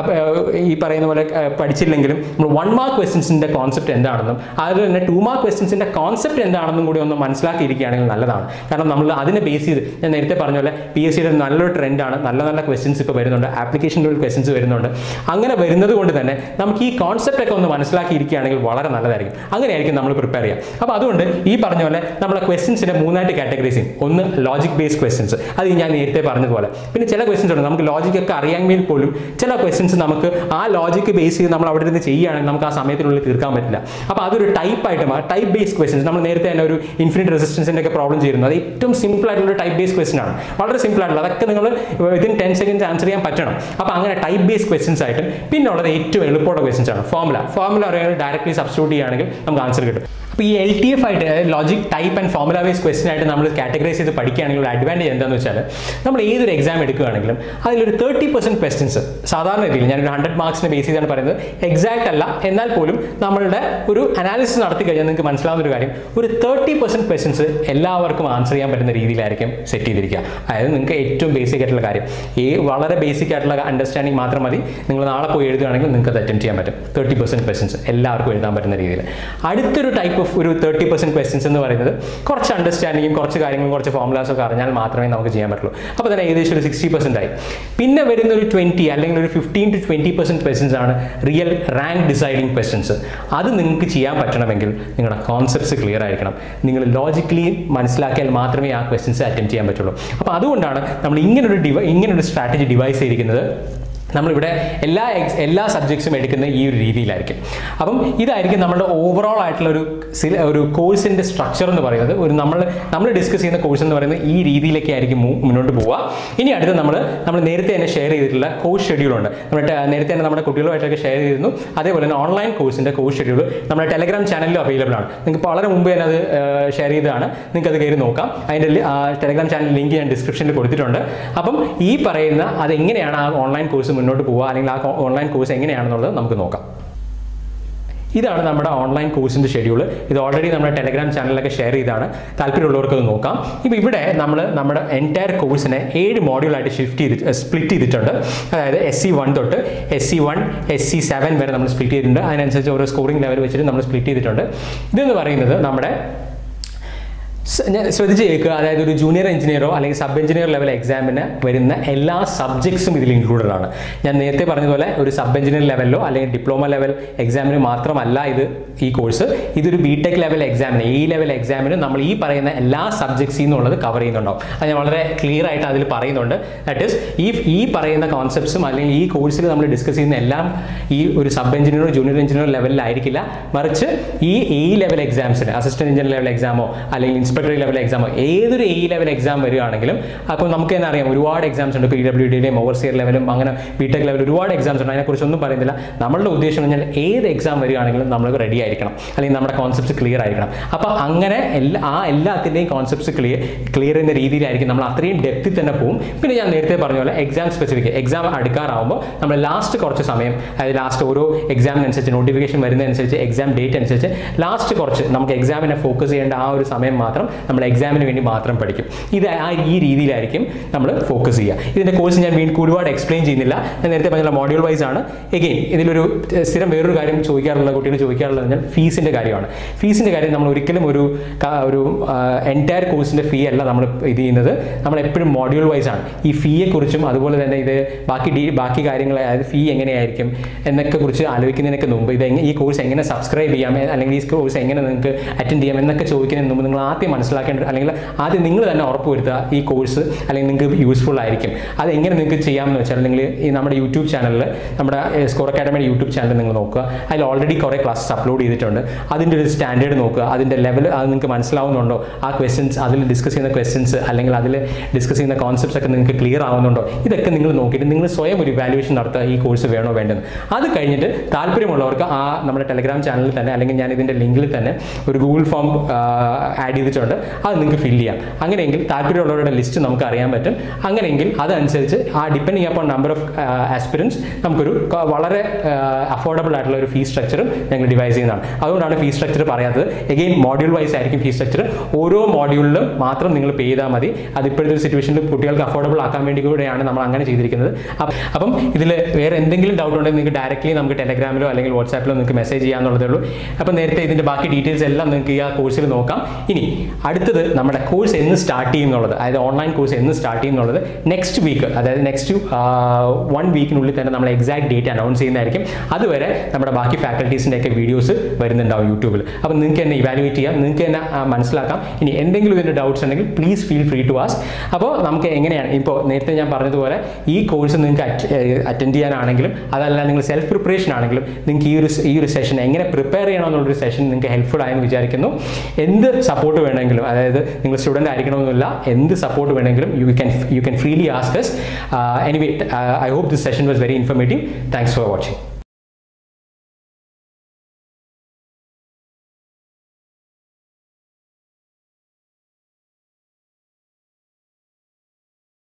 ഈ പറയുന്ന പോലെ ആ, പഠിച്ചില്ലെങ്കിലും നമ്മൾ വൺ മാർക്ക് ക്വസ്റ്റ്യൻസിൻ്റെ കോൺസെപ്റ്റ് എന്താണെന്നും അതുപോലെ തന്നെ ടു മാർക്ക് ക്വസ്റ്റ്യൻസിൻ്റെ കോൺസെപ്റ്റ് എന്താണെന്നും കൂടി ഒന്ന് മനസ്സിലാക്കിയിരിക്കുകയാണെങ്കിൽ നല്ലതാണ് കാരണം നമ്മൾ അതിനെ ബേസ് ചെയ്ത് ഞാൻ നേരത്തെ പറഞ്ഞ പോലെ പി എസ് സിയുടെ നല്ലൊരു ട്രെൻഡാണ് നല്ല നല്ല ക്വസ്റ്റ്യൻസ് ഇപ്പോൾ വരുന്നുണ്ട് ആപ്ലിക്കേഷൻ ക്വസ്റ്റ്യൻസ് വരുന്നുണ്ട് അങ്ങനെ വരുന്നത് കൊണ്ട് തന്നെ നമുക്ക് ഈ കോൺസെപ്റ്റ് ഒക്കെ ഒന്ന് മനസ്സിലാക്കിയിരിക്കുകയാണെങ്കിൽ വളരെ നല്ലതായിരിക്കും അങ്ങനെയായിരിക്കും നമ്മൾ പ്രിപ്പയർ ചെയ്യുക അപ്പോൾ അതുകൊണ്ട് ഈ പറഞ്ഞ പോലെ നമ്മളെ ക്വസ്റ്റ്യൻസിനെ മൂന്നായിട്ട് കാറ്റഗറൈസ് ചെയ്യും ഒന്ന് ലോജിക് ബേസ്ഡ് ക്വസ്റ്റ്യൻസ് അത് ഞാൻ നേരത്തെ പറഞ്ഞതുപോലെ പിന്നെ ചില ക്വസ്റ്റ്യൻസ് ഉണ്ട് നമുക്ക് ലോജിക് ഒക്കെ അറിയാമെങ്കിൽ പോലും ചില ക്വസ്റ്റ്യൻസ് നമുക്ക് ആ ലോജിക്ക് ബേസ് ചെയ്ത് നമ്മൾ അവിടെ നിന്ന് ചെയ്യുകയാണെങ്കിൽ നമുക്ക് ആ സമയത്തിനുള്ളിൽ തീർക്കാൻ പറ്റില്ല അപ്പോൾ അതൊരു ടൈപ്പ് ആയിട്ട് മാറും ടൈപ്പ് ബേസ്ഡ് ക്വസ്റ്റ്യൻസ് നമ്മൾ നേരത്തെ തന്നെ ഒരു ഇൻഫിനിറ്റ് റെസിസ്റ്റൻസിൻ്റെ ഒക്കെ പ്രോബ്ലം ചെയ്യുന്നത് അത് ഏറ്റവും സിമ്പിൾ ആയിട്ടുള്ള ടൈപ്പ് ബേസ്ഡ് ക്വസ്റ്റ്യൻ ആണ് വളരെ സിമ്പിൾ ആയിട്ടുള്ള അതൊക്കെ നിങ്ങൾ വിതിൻ ടെൻ സെക്കൻഡ്സ് ആൻസർ ചെയ്യാൻ പറ്റണം അപ്പോൾ അങ്ങനെ ടൈപ്പ് ബേസ്ഡ് ക്വസ്റ്റ്യൻസ് ആയിട്ടും പിന്നെ ഉള്ളത് ഏറ്റവും എളുപ്പമുള്ള ക്വസ്റ്റ്യൻസ് ആണ് ഫോർമുല ഫോർമുല അറിയാമെങ്കിൽ ഡയറക്റ്റ്ലി സബ്സ്റ്റിറ്റ്യൂട്ട് ചെയ്യുകയാണെങ്കിൽ നമുക്ക് ആൻസർ കിട്ടും അപ്പോൾ ഈ എൽ ടി എഫ് ആയിട്ട് logic type and formula base question ആയിട്ട് നമ്മൾ കാറ്റഗറൈസ് ചെയ്ത് പഠിക്കുകയാണെങ്കിൽ ഒരു അഡ്വാൻറ്റേജ് എന്താണെന്ന് വെച്ചാൽ നമ്മൾ ഏതൊരു എക്സാം എടുക്കുകയാണെങ്കിലും അതിലൊരു തേർട്ടി പെർസെൻറ്റ് ക്വസ്റ്റൻസ് സാധാരണ രീതിയിൽ ഞാനൊരു ഹൺഡ്രഡ് മാർക്സിനെ ബേസ് ചെയ്താണ് പറയുന്നത് എക്സാക്ട് അല്ല എന്നാൽ പോലും നമ്മളുടെ ഒരു അനാലിസിസ് നടത്തി കഴിഞ്ഞാൽ നിങ്ങൾക്ക് മനസ്സിലാവുന്ന ഒരു കാര്യം ഒരു തേർട്ടി പെർസെൻറ്റ് ക്വസ്റ്റൻസ് എല്ലാവർക്കും ആൻസർ ചെയ്യാൻ പറ്റുന്ന രീതിയിലായിരിക്കും സെറ്റ് ചെയ്തിരിക്കുക അതായത് നിങ്ങൾക്ക് ഏറ്റവും ബേസിക് ആയിട്ടുള്ള കാര്യം ഈ വളരെ ബേസിക് ആയിട്ടുള്ള അണ്ടർസ്റ്റാൻഡിങ് മാത്രം മതി നിങ്ങൾ നാളെ പോയി എഴുതുകയാണെങ്കിൽ നിങ്ങൾക്ക് അത് അറ്റൻഡ് ചെയ്യാൻ പറ്റും തേർട്ടി പെർസെൻറ്റ് ക്വസ്റ്റൻസ് എല്ലാവർക്കും എഴുതാൻ പറ്റുന്ന രീതിയിൽ അടുത്തൊരു ടൈപ്പ് ഓഫ് ഒരു തേർട്ടി പെർസെൻറ്റ് ക്വസ്റ്റൻസ് എന്ന് പറയുന്നത് കുറച്ച് അണ്ടർസ്റ്റാൻഡിങ്ങും കുറച്ച് കാര്യങ്ങളും കുറച്ച് ഫോർമുലാസും ഒക്കെ അറിഞ്ഞാൽ മാത്രമേ നമുക്ക് ചെയ്യാൻ പറ്റുള്ളൂ അപ്പോൾ തന്നെ ഏകദേശം ഒരു സിക്സ്റ്റി പെർസെൻറ്റ് ആയി പിന്നെ വരുന്ന ഒരു ട്വൻറ്റി അല്ലെങ്കിൽ ഒരു fifteen to twenty percent questions ആണ് റിയൽ റാങ്ക് ഡിസൈഡിങ് ക്വസ്റ്റൻസ് അത് നിങ്ങൾക്ക് ചെയ്യാൻ പറ്റണമെങ്കിൽ നിങ്ങളുടെ കോൺസെപ്റ്റ്സ് ക്ലിയർ ആയിരിക്കണം നിങ്ങൾ ലോജിക്കലി മനസ്സിലാക്കിയാൽ മാത്രമേ ആ ക്വസ്റ്റൻസ് അറ്റൻഡ് ചെയ്യാൻ പറ്റുള്ളൂ അപ്പോൾ അതുകൊണ്ടാണ് നമ്മൾ ഇങ്ങനൊരു ഡിവ ഇങ്ങനൊരു സ്ട്രാറ്റജി ഡിവൈസ് ചെയ്തിരിക്കുന്നത് നമ്മളിവിടെ എല്ലാ എക്സ് എല്ലാ സബ്ജക്ട്സും എടുക്കുന്ന ഈ ഒരു രീതിയിലായിരിക്കും അപ്പം ഇതായിരിക്കും നമ്മുടെ ഓവറോൾ ആയിട്ടുള്ള ഒരു സില ഒരു കോഴ്സിൻ്റെ സ്ട്രക്ചർ എന്ന് പറയുന്നത് ഒരു നമ്മൾ നമ്മൾ ഡിസ്കസ് ചെയ്യുന്ന കോഴ്സ് എന്ന് പറയുന്നത് ഈ രീതിയിലൊക്കെ ആയിരിക്കും മു- മുന്നോട്ട് പോവുക ഇനി അടുത്ത് നമ്മൾ നമ്മൾ നേരത്തെ തന്നെ ഷെയർ ചെയ്തിട്ടുള്ള കോഴ്സ് ഷെഡ്യൂളുണ്ട് നമ്മുടെ ടെ- നേരത്തെ തന്നെ നമ്മുടെ കുട്ടികളുമായിട്ടൊക്കെ ഷെയർ ചെയ്തിരുന്നു അതേപോലെ തന്നെ ഓൺലൈൻ കോഴ്സിൻ്റെ കോഴ്സ് ഷെഡ്യൂൾ നമ്മുടെ ടെലഗ്രാം ചാനലിലും അവൈലബിൾ ആണ് നിങ്ങൾക്ക് വളരെ മുമ്പ് തന്നെ അത് ഷെയർ ചെയ്തതാണ് നിങ്ങൾക്ക് അത് കയറി നോക്കാം അതിൻ്റെ ടെലഗ്രാം ചാനൽ ലിങ്ക് ഞാൻ ഡിസ്ക്രിപ്ഷനിൽ കൊടുത്തിട്ടുണ്ട് അപ്പം ഈ പറയുന്ന അതെങ്ങനെയാണ് ആ ഓൺലൈൻ കോഴ്സ് മുന്നോട്ട് പോവുക അല്ലെങ്കിൽ ആ ഓൺലൈൻ കോഴ്സ് എങ്ങനെയാണെന്നുള്ളത് നമുക്ക് നോക്കാം ഇതാണ് നമ്മുടെ ഓൺലൈൻ കോഴ്സിൻ്റെ ഷെഡ്യൂൾ ഇത് ഓൾറെഡി നമ്മുടെ ടെലഗ്രാം ചാനലിലൊക്കെ ഷെയർ ചെയ്താണ് താല്പര്യമുള്ളവർക്ക് അത് നോക്കാം ഇപ്പോൾ ഇവിടെ നമ്മൾ നമ്മുടെ എൻറ്റയർ കോഴ്സിനെ ഏഴ് മോഡ്യൂളായിട്ട് ഷിഫ്റ്റ് ചെയ്ത് സ്പ്ലിറ്റ് ചെയ്തിട്ടുണ്ട് അതായത് എസ് സി വൺ തൊട്ട് S C one S C seven വരെ നമ്മൾ സ്പ്ലിറ്റ് ചെയ്തിട്ടുണ്ട് അതിനനുസരിച്ച് ഓരോ സ്കോറിംഗ് ലെവൽ വെച്ചിട്ട് നമ്മൾ സ്പ്ലിറ്റ് ചെയ്തിട്ടുണ്ട് ഇതെന്ന് പറയുന്നത് നമ്മുടെ സ- ഞാൻ ശ്രദ്ധിച്ച് കേൾക്കുക അതായത് ഒരു ജൂനിയർ എഞ്ചിനീയറോ അല്ലെങ്കിൽ സബ് എഞ്ചിനീയർ ലെവൽ എക്സാമിന് വരുന്ന എല്ലാ സബ്ജക്ട്സും ഇതിൽ ഇൻക്ലൂഡഡ് ആണ് ഞാൻ നേരത്തെ പറഞ്ഞതുപോലെ ഒരു സബ് എഞ്ചിനീയർ ലെവലിലോ അല്ലെങ്കിൽ ഡിപ്ലോമ ലെവൽ എക്സാമിന് മാത്രമല്ല ഇത് ഈ കോഴ്സ് ഇതൊരു ബി ടെക് ലെവൽ എക്സാമിന് ഈ ലെവൽ എക്സാമിന് നമ്മൾ ഈ പറയുന്ന എല്ലാ സബ്ജക്ട്സിൽ നിന്നുള്ളത് കവർ ചെയ്യുന്നുണ്ടാവും അത് ഞാൻ വളരെ ക്ലിയർ ആയിട്ട് അതിൽ പറയുന്നുണ്ട് ദാറ്റ് ഈസ് ഈ ഈ പറയുന്ന കോൺസെപ്റ്റ്സും അല്ലെങ്കിൽ ഈ കോഴ്സിൽ നമ്മൾ ഡിസ്കസ് ചെയ്യുന്ന എല്ലാം ഈ ഒരു സബ് എഞ്ചിനീയറോ ജൂനിയർ എഞ്ചിനീയർ ലെവലിലായിരിക്കില്ല മറിച്ച് ഈ എ ലെവൽ എക്സാംസിന് അസിസ്റ്റന്റ് എഞ്ചിനീയർ ലെവൽ എക്സാമോ അല്ലെങ്കിൽ ഇൻസ്പെക്ടർ ലെവൽ എക്സാമോ ഏതൊരു എ ലെവൽ എക്സാം വരികയാണെങ്കിലും അപ്പോൾ നമുക്ക് തന്നെ അറിയാം ഒരുപാട് എക്സാംസ് ഉണ്ട് പി ഡബ്ല്യു ഡിയുടെയും ഓവർസിയർ ലെവലും അങ്ങനെ ബി ടെക് ലെവൽ ഒരുപാട് എക്സാംസ് ഉണ്ട് അതിനെക്കുറിച്ചൊന്നും പറയുന്നില്ല നമ്മളുടെ ഉദ്ദേശം എന്ന് പറഞ്ഞാൽ ഏത് എക്സാം വരികയാണെങ്കിലും നമ്മൾ റെഡി ആയിരിക്കണം അല്ലെങ്കിൽ നമ്മുടെ കോൺസെപ്റ്റ്സ് ക്ലിയർ ആയിരിക്കണം അപ്പോൾ അങ്ങനെ എല്ലാ ആ എല്ലാത്തിൻ്റെയും കോൺസെപ്റ്റ്സ് ക്ലിയർ ക്ലിയർ ചെയ്യുന്ന രീതിയിലായിരിക്കും നമ്മൾ അത്രയും ഡെപ്തിൽ തന്നെ പോകും പിന്നെ ഞാൻ നേരത്തെ പറഞ്ഞ പോലെ എക്സാം സ്പെസിഫിക് എക്സാം അടുക്കാറാവുമ്പോൾ നമ്മൾ ലാസ്റ്റ് കുറച്ച് സമയം അതായത് ലാസ്റ്റ് ഓരോ എക്സാമിനനുസരിച്ച് നോട്ടിഫിക്കേഷൻ വരുന്നതനുസരിച്ച് എക്സാം ഡേറ്റ് അനുസരിച്ച് ലാസ്റ്റ് കുറച്ച് നമുക്ക് എക്സാമിനെ ഫോക്കസ് ചെയ്യേണ്ട ആ ഒരു സമയം മാത്രം മാത്രം നമ്മൾ എക്സാമിന് വേണ്ടി മാത്രം പഠിക്കും ഇത് ആ ഈ രീതിയിലായിരിക്കും നമ്മൾ ഫോക്കസ് ചെയ്യുക ഇതിൻ്റെ കോഴ്സ് ഞാൻ വീണ്ടും ഒരുപാട് എക്സ്പ്ലെയിൻ ചെയ്യുന്നില്ല ഞാൻ നേരത്തെ പറഞ്ഞ മോഡ്യൂൾ വൈസ് ആണ് എഗെയിൻ ഇതിലൊരു ഏഹ്, സ്ഥിരം വേറൊരു കാര്യം ചോദിക്കാറുള്ള കുട്ടികൾ ചോദിക്കാറുള്ളത് പറഞ്ഞാൽ ഫീസിൻ്റെ കാര്യമാണ് ഫീസിൻ്റെ കാര്യം നമ്മൾ ഒരിക്കലും ഒരു ക- ഒരു എൻറ്റയർ കോഴ്സിൻ്റെ ഫീ അല്ല നമ്മൾ ഇത് ചെയ്യുന്നത് നമ്മൾ എപ്പോഴും മോഡ്യൂൾ വൈസ് ആണ് ഈ ഫീയെ കുറിച്ചും അതുപോലെ തന്നെ ഇത് ബാക്കി ഡീ ബാക്കി കാര്യങ്ങൾ അതായത് ഫീ എങ്ങനെയായിരിക്കും എന്നൊക്കെ കുറിച്ച് ആലോചിക്കുന്നതിനൊക്കെ മുമ്പ് ഇത് എങ്ങനെ ഈ കോഴ്സ് എങ്ങനെ സബ്സ്ക്രൈബ് ചെയ്യാം എ- അല്ലെങ്കിൽ ഈ കോഴ്സ് എങ്ങനെ നിങ്ങൾക്ക് അറ്റൻഡ് ചെയ്യാം എന്നൊക്കെ ചോദിക്കുന്നതിന് മുമ്പ് നിങ്ങൾ ആദ്യം മനസ്സിലാക്കേണ്ട അല്ലെങ്കിൽ ആദ്യം നിങ്ങൾ തന്നെ ഉറപ്പുവരുത്തുക ഈ കോഴ്സ് അല്ലെങ്കിൽ നിങ്ങൾക്ക് യൂസ്ഫുൾ ആയിരിക്കും അത് എങ്ങനെ നിങ്ങൾക്ക് ചെയ്യാമെന്ന് വെച്ചാൽ നിങ്ങൾ ഈ നമ്മുടെ യൂട്യൂബ് ചാനലിൽ നമ്മുടെ സ്കോർ അക്കാഡമിയുടെ യൂട്യൂബ് ചാനൽ നിങ്ങൾ നോക്കുക അതിൽ ഓൾറെഡി കുറേ ക്ലാസ്സസ് അപ്ലോഡ് ചെയ്തിട്ടുണ്ട് അതിൻ്റെ ഒരു സ്റ്റാൻഡേർഡ് നോക്കുക അതിൻ്റെ ലെവൽ അത് നിങ്ങൾക്ക് മനസ്സിലാവുന്നുണ്ടോ ആ ക്വസ്റ്റ്യൻസ് അതിൽ ഡിസ്കസ് ചെയ്യുന്ന ക്വസ്റ്റ്യൻസ് അല്ലെങ്കിൽ അതിൽ ഡിസ്കസ് ചെയ്യുന്ന കോൺസെപ്റ്റ്സ് ഒക്കെ നിങ്ങൾക്ക് ക്ലിയർ ആവുന്നുണ്ടോ ഇതൊക്കെ നിങ്ങൾ നോക്കിയിട്ട് നിങ്ങൾ സ്വയം ഒരു ഇവാലുവേഷൻ നടത്തുക ഈ കോഴ്സ് വേണോ വേണ്ടെന്ന് അത് കഴിഞ്ഞിട്ട് താല്പര്യമുള്ളവർക്ക് ആ നമ്മുടെ ടെലഗ്രാം ചാനലിൽ തന്നെ അല്ലെങ്കിൽ ഞാൻ ഇതിൻ്റെ ലിങ്കിൽ തന്നെ ഒരു ഗൂഗിൾ ഫോം ആഡ് ചെയ്തിട്ടുണ്ട് അത് നിങ്ങൾക്ക് ഫില്ല് ചെയ്യാം അങ്ങനെയെങ്കിൽ താല്പര്യമുള്ളവരുടെ ലിസ്റ്റ് നമുക്ക് അറിയാൻ പറ്റും അങ്ങനെയെങ്കിൽ അതനുസരിച്ച് ആ depending upon number of aspirants നമുക്കൊരു ക- വളരെ അഫോർഡബിൾ ആയിട്ടുള്ള ഒരു ഫീസ് സ്ട്രക്ചറും ഞങ്ങൾ ഡിവൈസ് ചെയ്യുന്നതാണ് അതുകൊണ്ടാണ് ഫീസ് സ്ട്രക്ചർ പറയാത്തത് എഗെയിൻ മോഡ്യൂൾ വൈസ് ആയിരിക്കും ഫീസ് സ്ട്രക്ചർ ഓരോ മോഡ്യൂളിലും മാത്രം നിങ്ങൾ പേ ചെയ്താൽ മതി അത് ഇപ്പോഴത്തെ ഒരു സിറ്റുവേഷനിൽ കുട്ടികൾക്ക് അഫോർഡബിൾ ആക്കാൻ വേണ്ടി കൂടെയാണ് നമ്മൾ അങ്ങനെ ചെയ്തിരിക്കുന്നത് അപ്പ- അപ്പം ഇതിൽ വേറെ എന്തെങ്കിലും ഡൗട്ട് ഉണ്ടെങ്കിൽ നിങ്ങൾക്ക് ഡയറക്റ്റ്ലി നമുക്ക് ടെലഗ്രാമിലോ അല്ലെങ്കിൽ വാട്സാപ്പിലോ നിങ്ങൾക്ക് മെസ്സേജ് ചെയ്യാന്നുള്ളതേ ഉള്ളൂ അപ്പം നേരത്തെ ഇതിൻ്റെ ബാക്കി ഡീറ്റെയിൽസ് എല്ലാം നിങ്ങൾക്ക് ഈ ആ കോഴ്സിൽ നോക്കാം ഇനി അടുത്തത് നമ്മുടെ കോഴ്സ് എന്ന് സ്റ്റാർട്ട് ചെയ്യും എന്നുള്ളത് അതായത് ഓൺലൈൻ കോഴ്സ് എന്ന് സ്റ്റാർട്ട് ചെയ്യും എന്നുള്ളത് നെക്സ്റ്റ് വീക്ക് അതായത് നെക്സ്റ്റ് വൺ വീക്കിനുള്ളിൽ തന്നെ നമ്മൾ എക്സാക്ട് ഡേറ്റ് അനൗൺസ് ചെയ്യുന്നതായിരിക്കും അതുവരെ നമ്മുടെ ബാക്കി ഫാക്കൽറ്റീസിൻ്റെ ഒക്കെ വീഡിയോസ് വരുന്നുണ്ടാവും യൂട്യൂബിൽ അപ്പം നിങ്ങൾക്ക് തന്നെ ഇവാലുവേറ്റ് ചെയ്യാം നിങ്ങൾക്ക് തന്നെ ആ, മനസ്സിലാക്കാം ഇനി എന്തെങ്കിലും ഇതിൻ്റെ ഡൗട്ട്സ് ഉണ്ടെങ്കിൽ please feel free to ask അപ്പോൾ നമുക്ക് എങ്ങനെയാണ് ഇപ്പോൾ നേരത്തെ ഞാൻ പറഞ്ഞതുപോലെ ഈ കോഴ്സ് നിങ്ങൾക്ക് അറ്റൻഡ് ചെയ്യാനാണെങ്കിലും അതല്ല നിങ്ങൾ സെൽഫ് പ്രിപ്പറേഷൻ ആണെങ്കിലും നിങ്ങൾക്ക് ഈ ഒരു ഈ ഒരു സെഷൻ എങ്ങനെ പ്രിപ്പയർ ചെയ്യണം എന്നുള്ളൊരു സെഷൻ നിങ്ങൾക്ക് ഹെൽപ്ഫുൾ ആയെന്ന് വിചാരിക്കുന്നു എന്ത് സപ്പോർട്ട് വേണമെങ്കിലും അതായത് നിങ്ങൾ സ്റ്റുഡൻ്റ് ആയിരിക്കണമെന്നില്ല എന്ത് സപ്പോർട്ട് വേണമെങ്കിലും you can you can freely ask us anyway I hope this session was very informative thanks for watching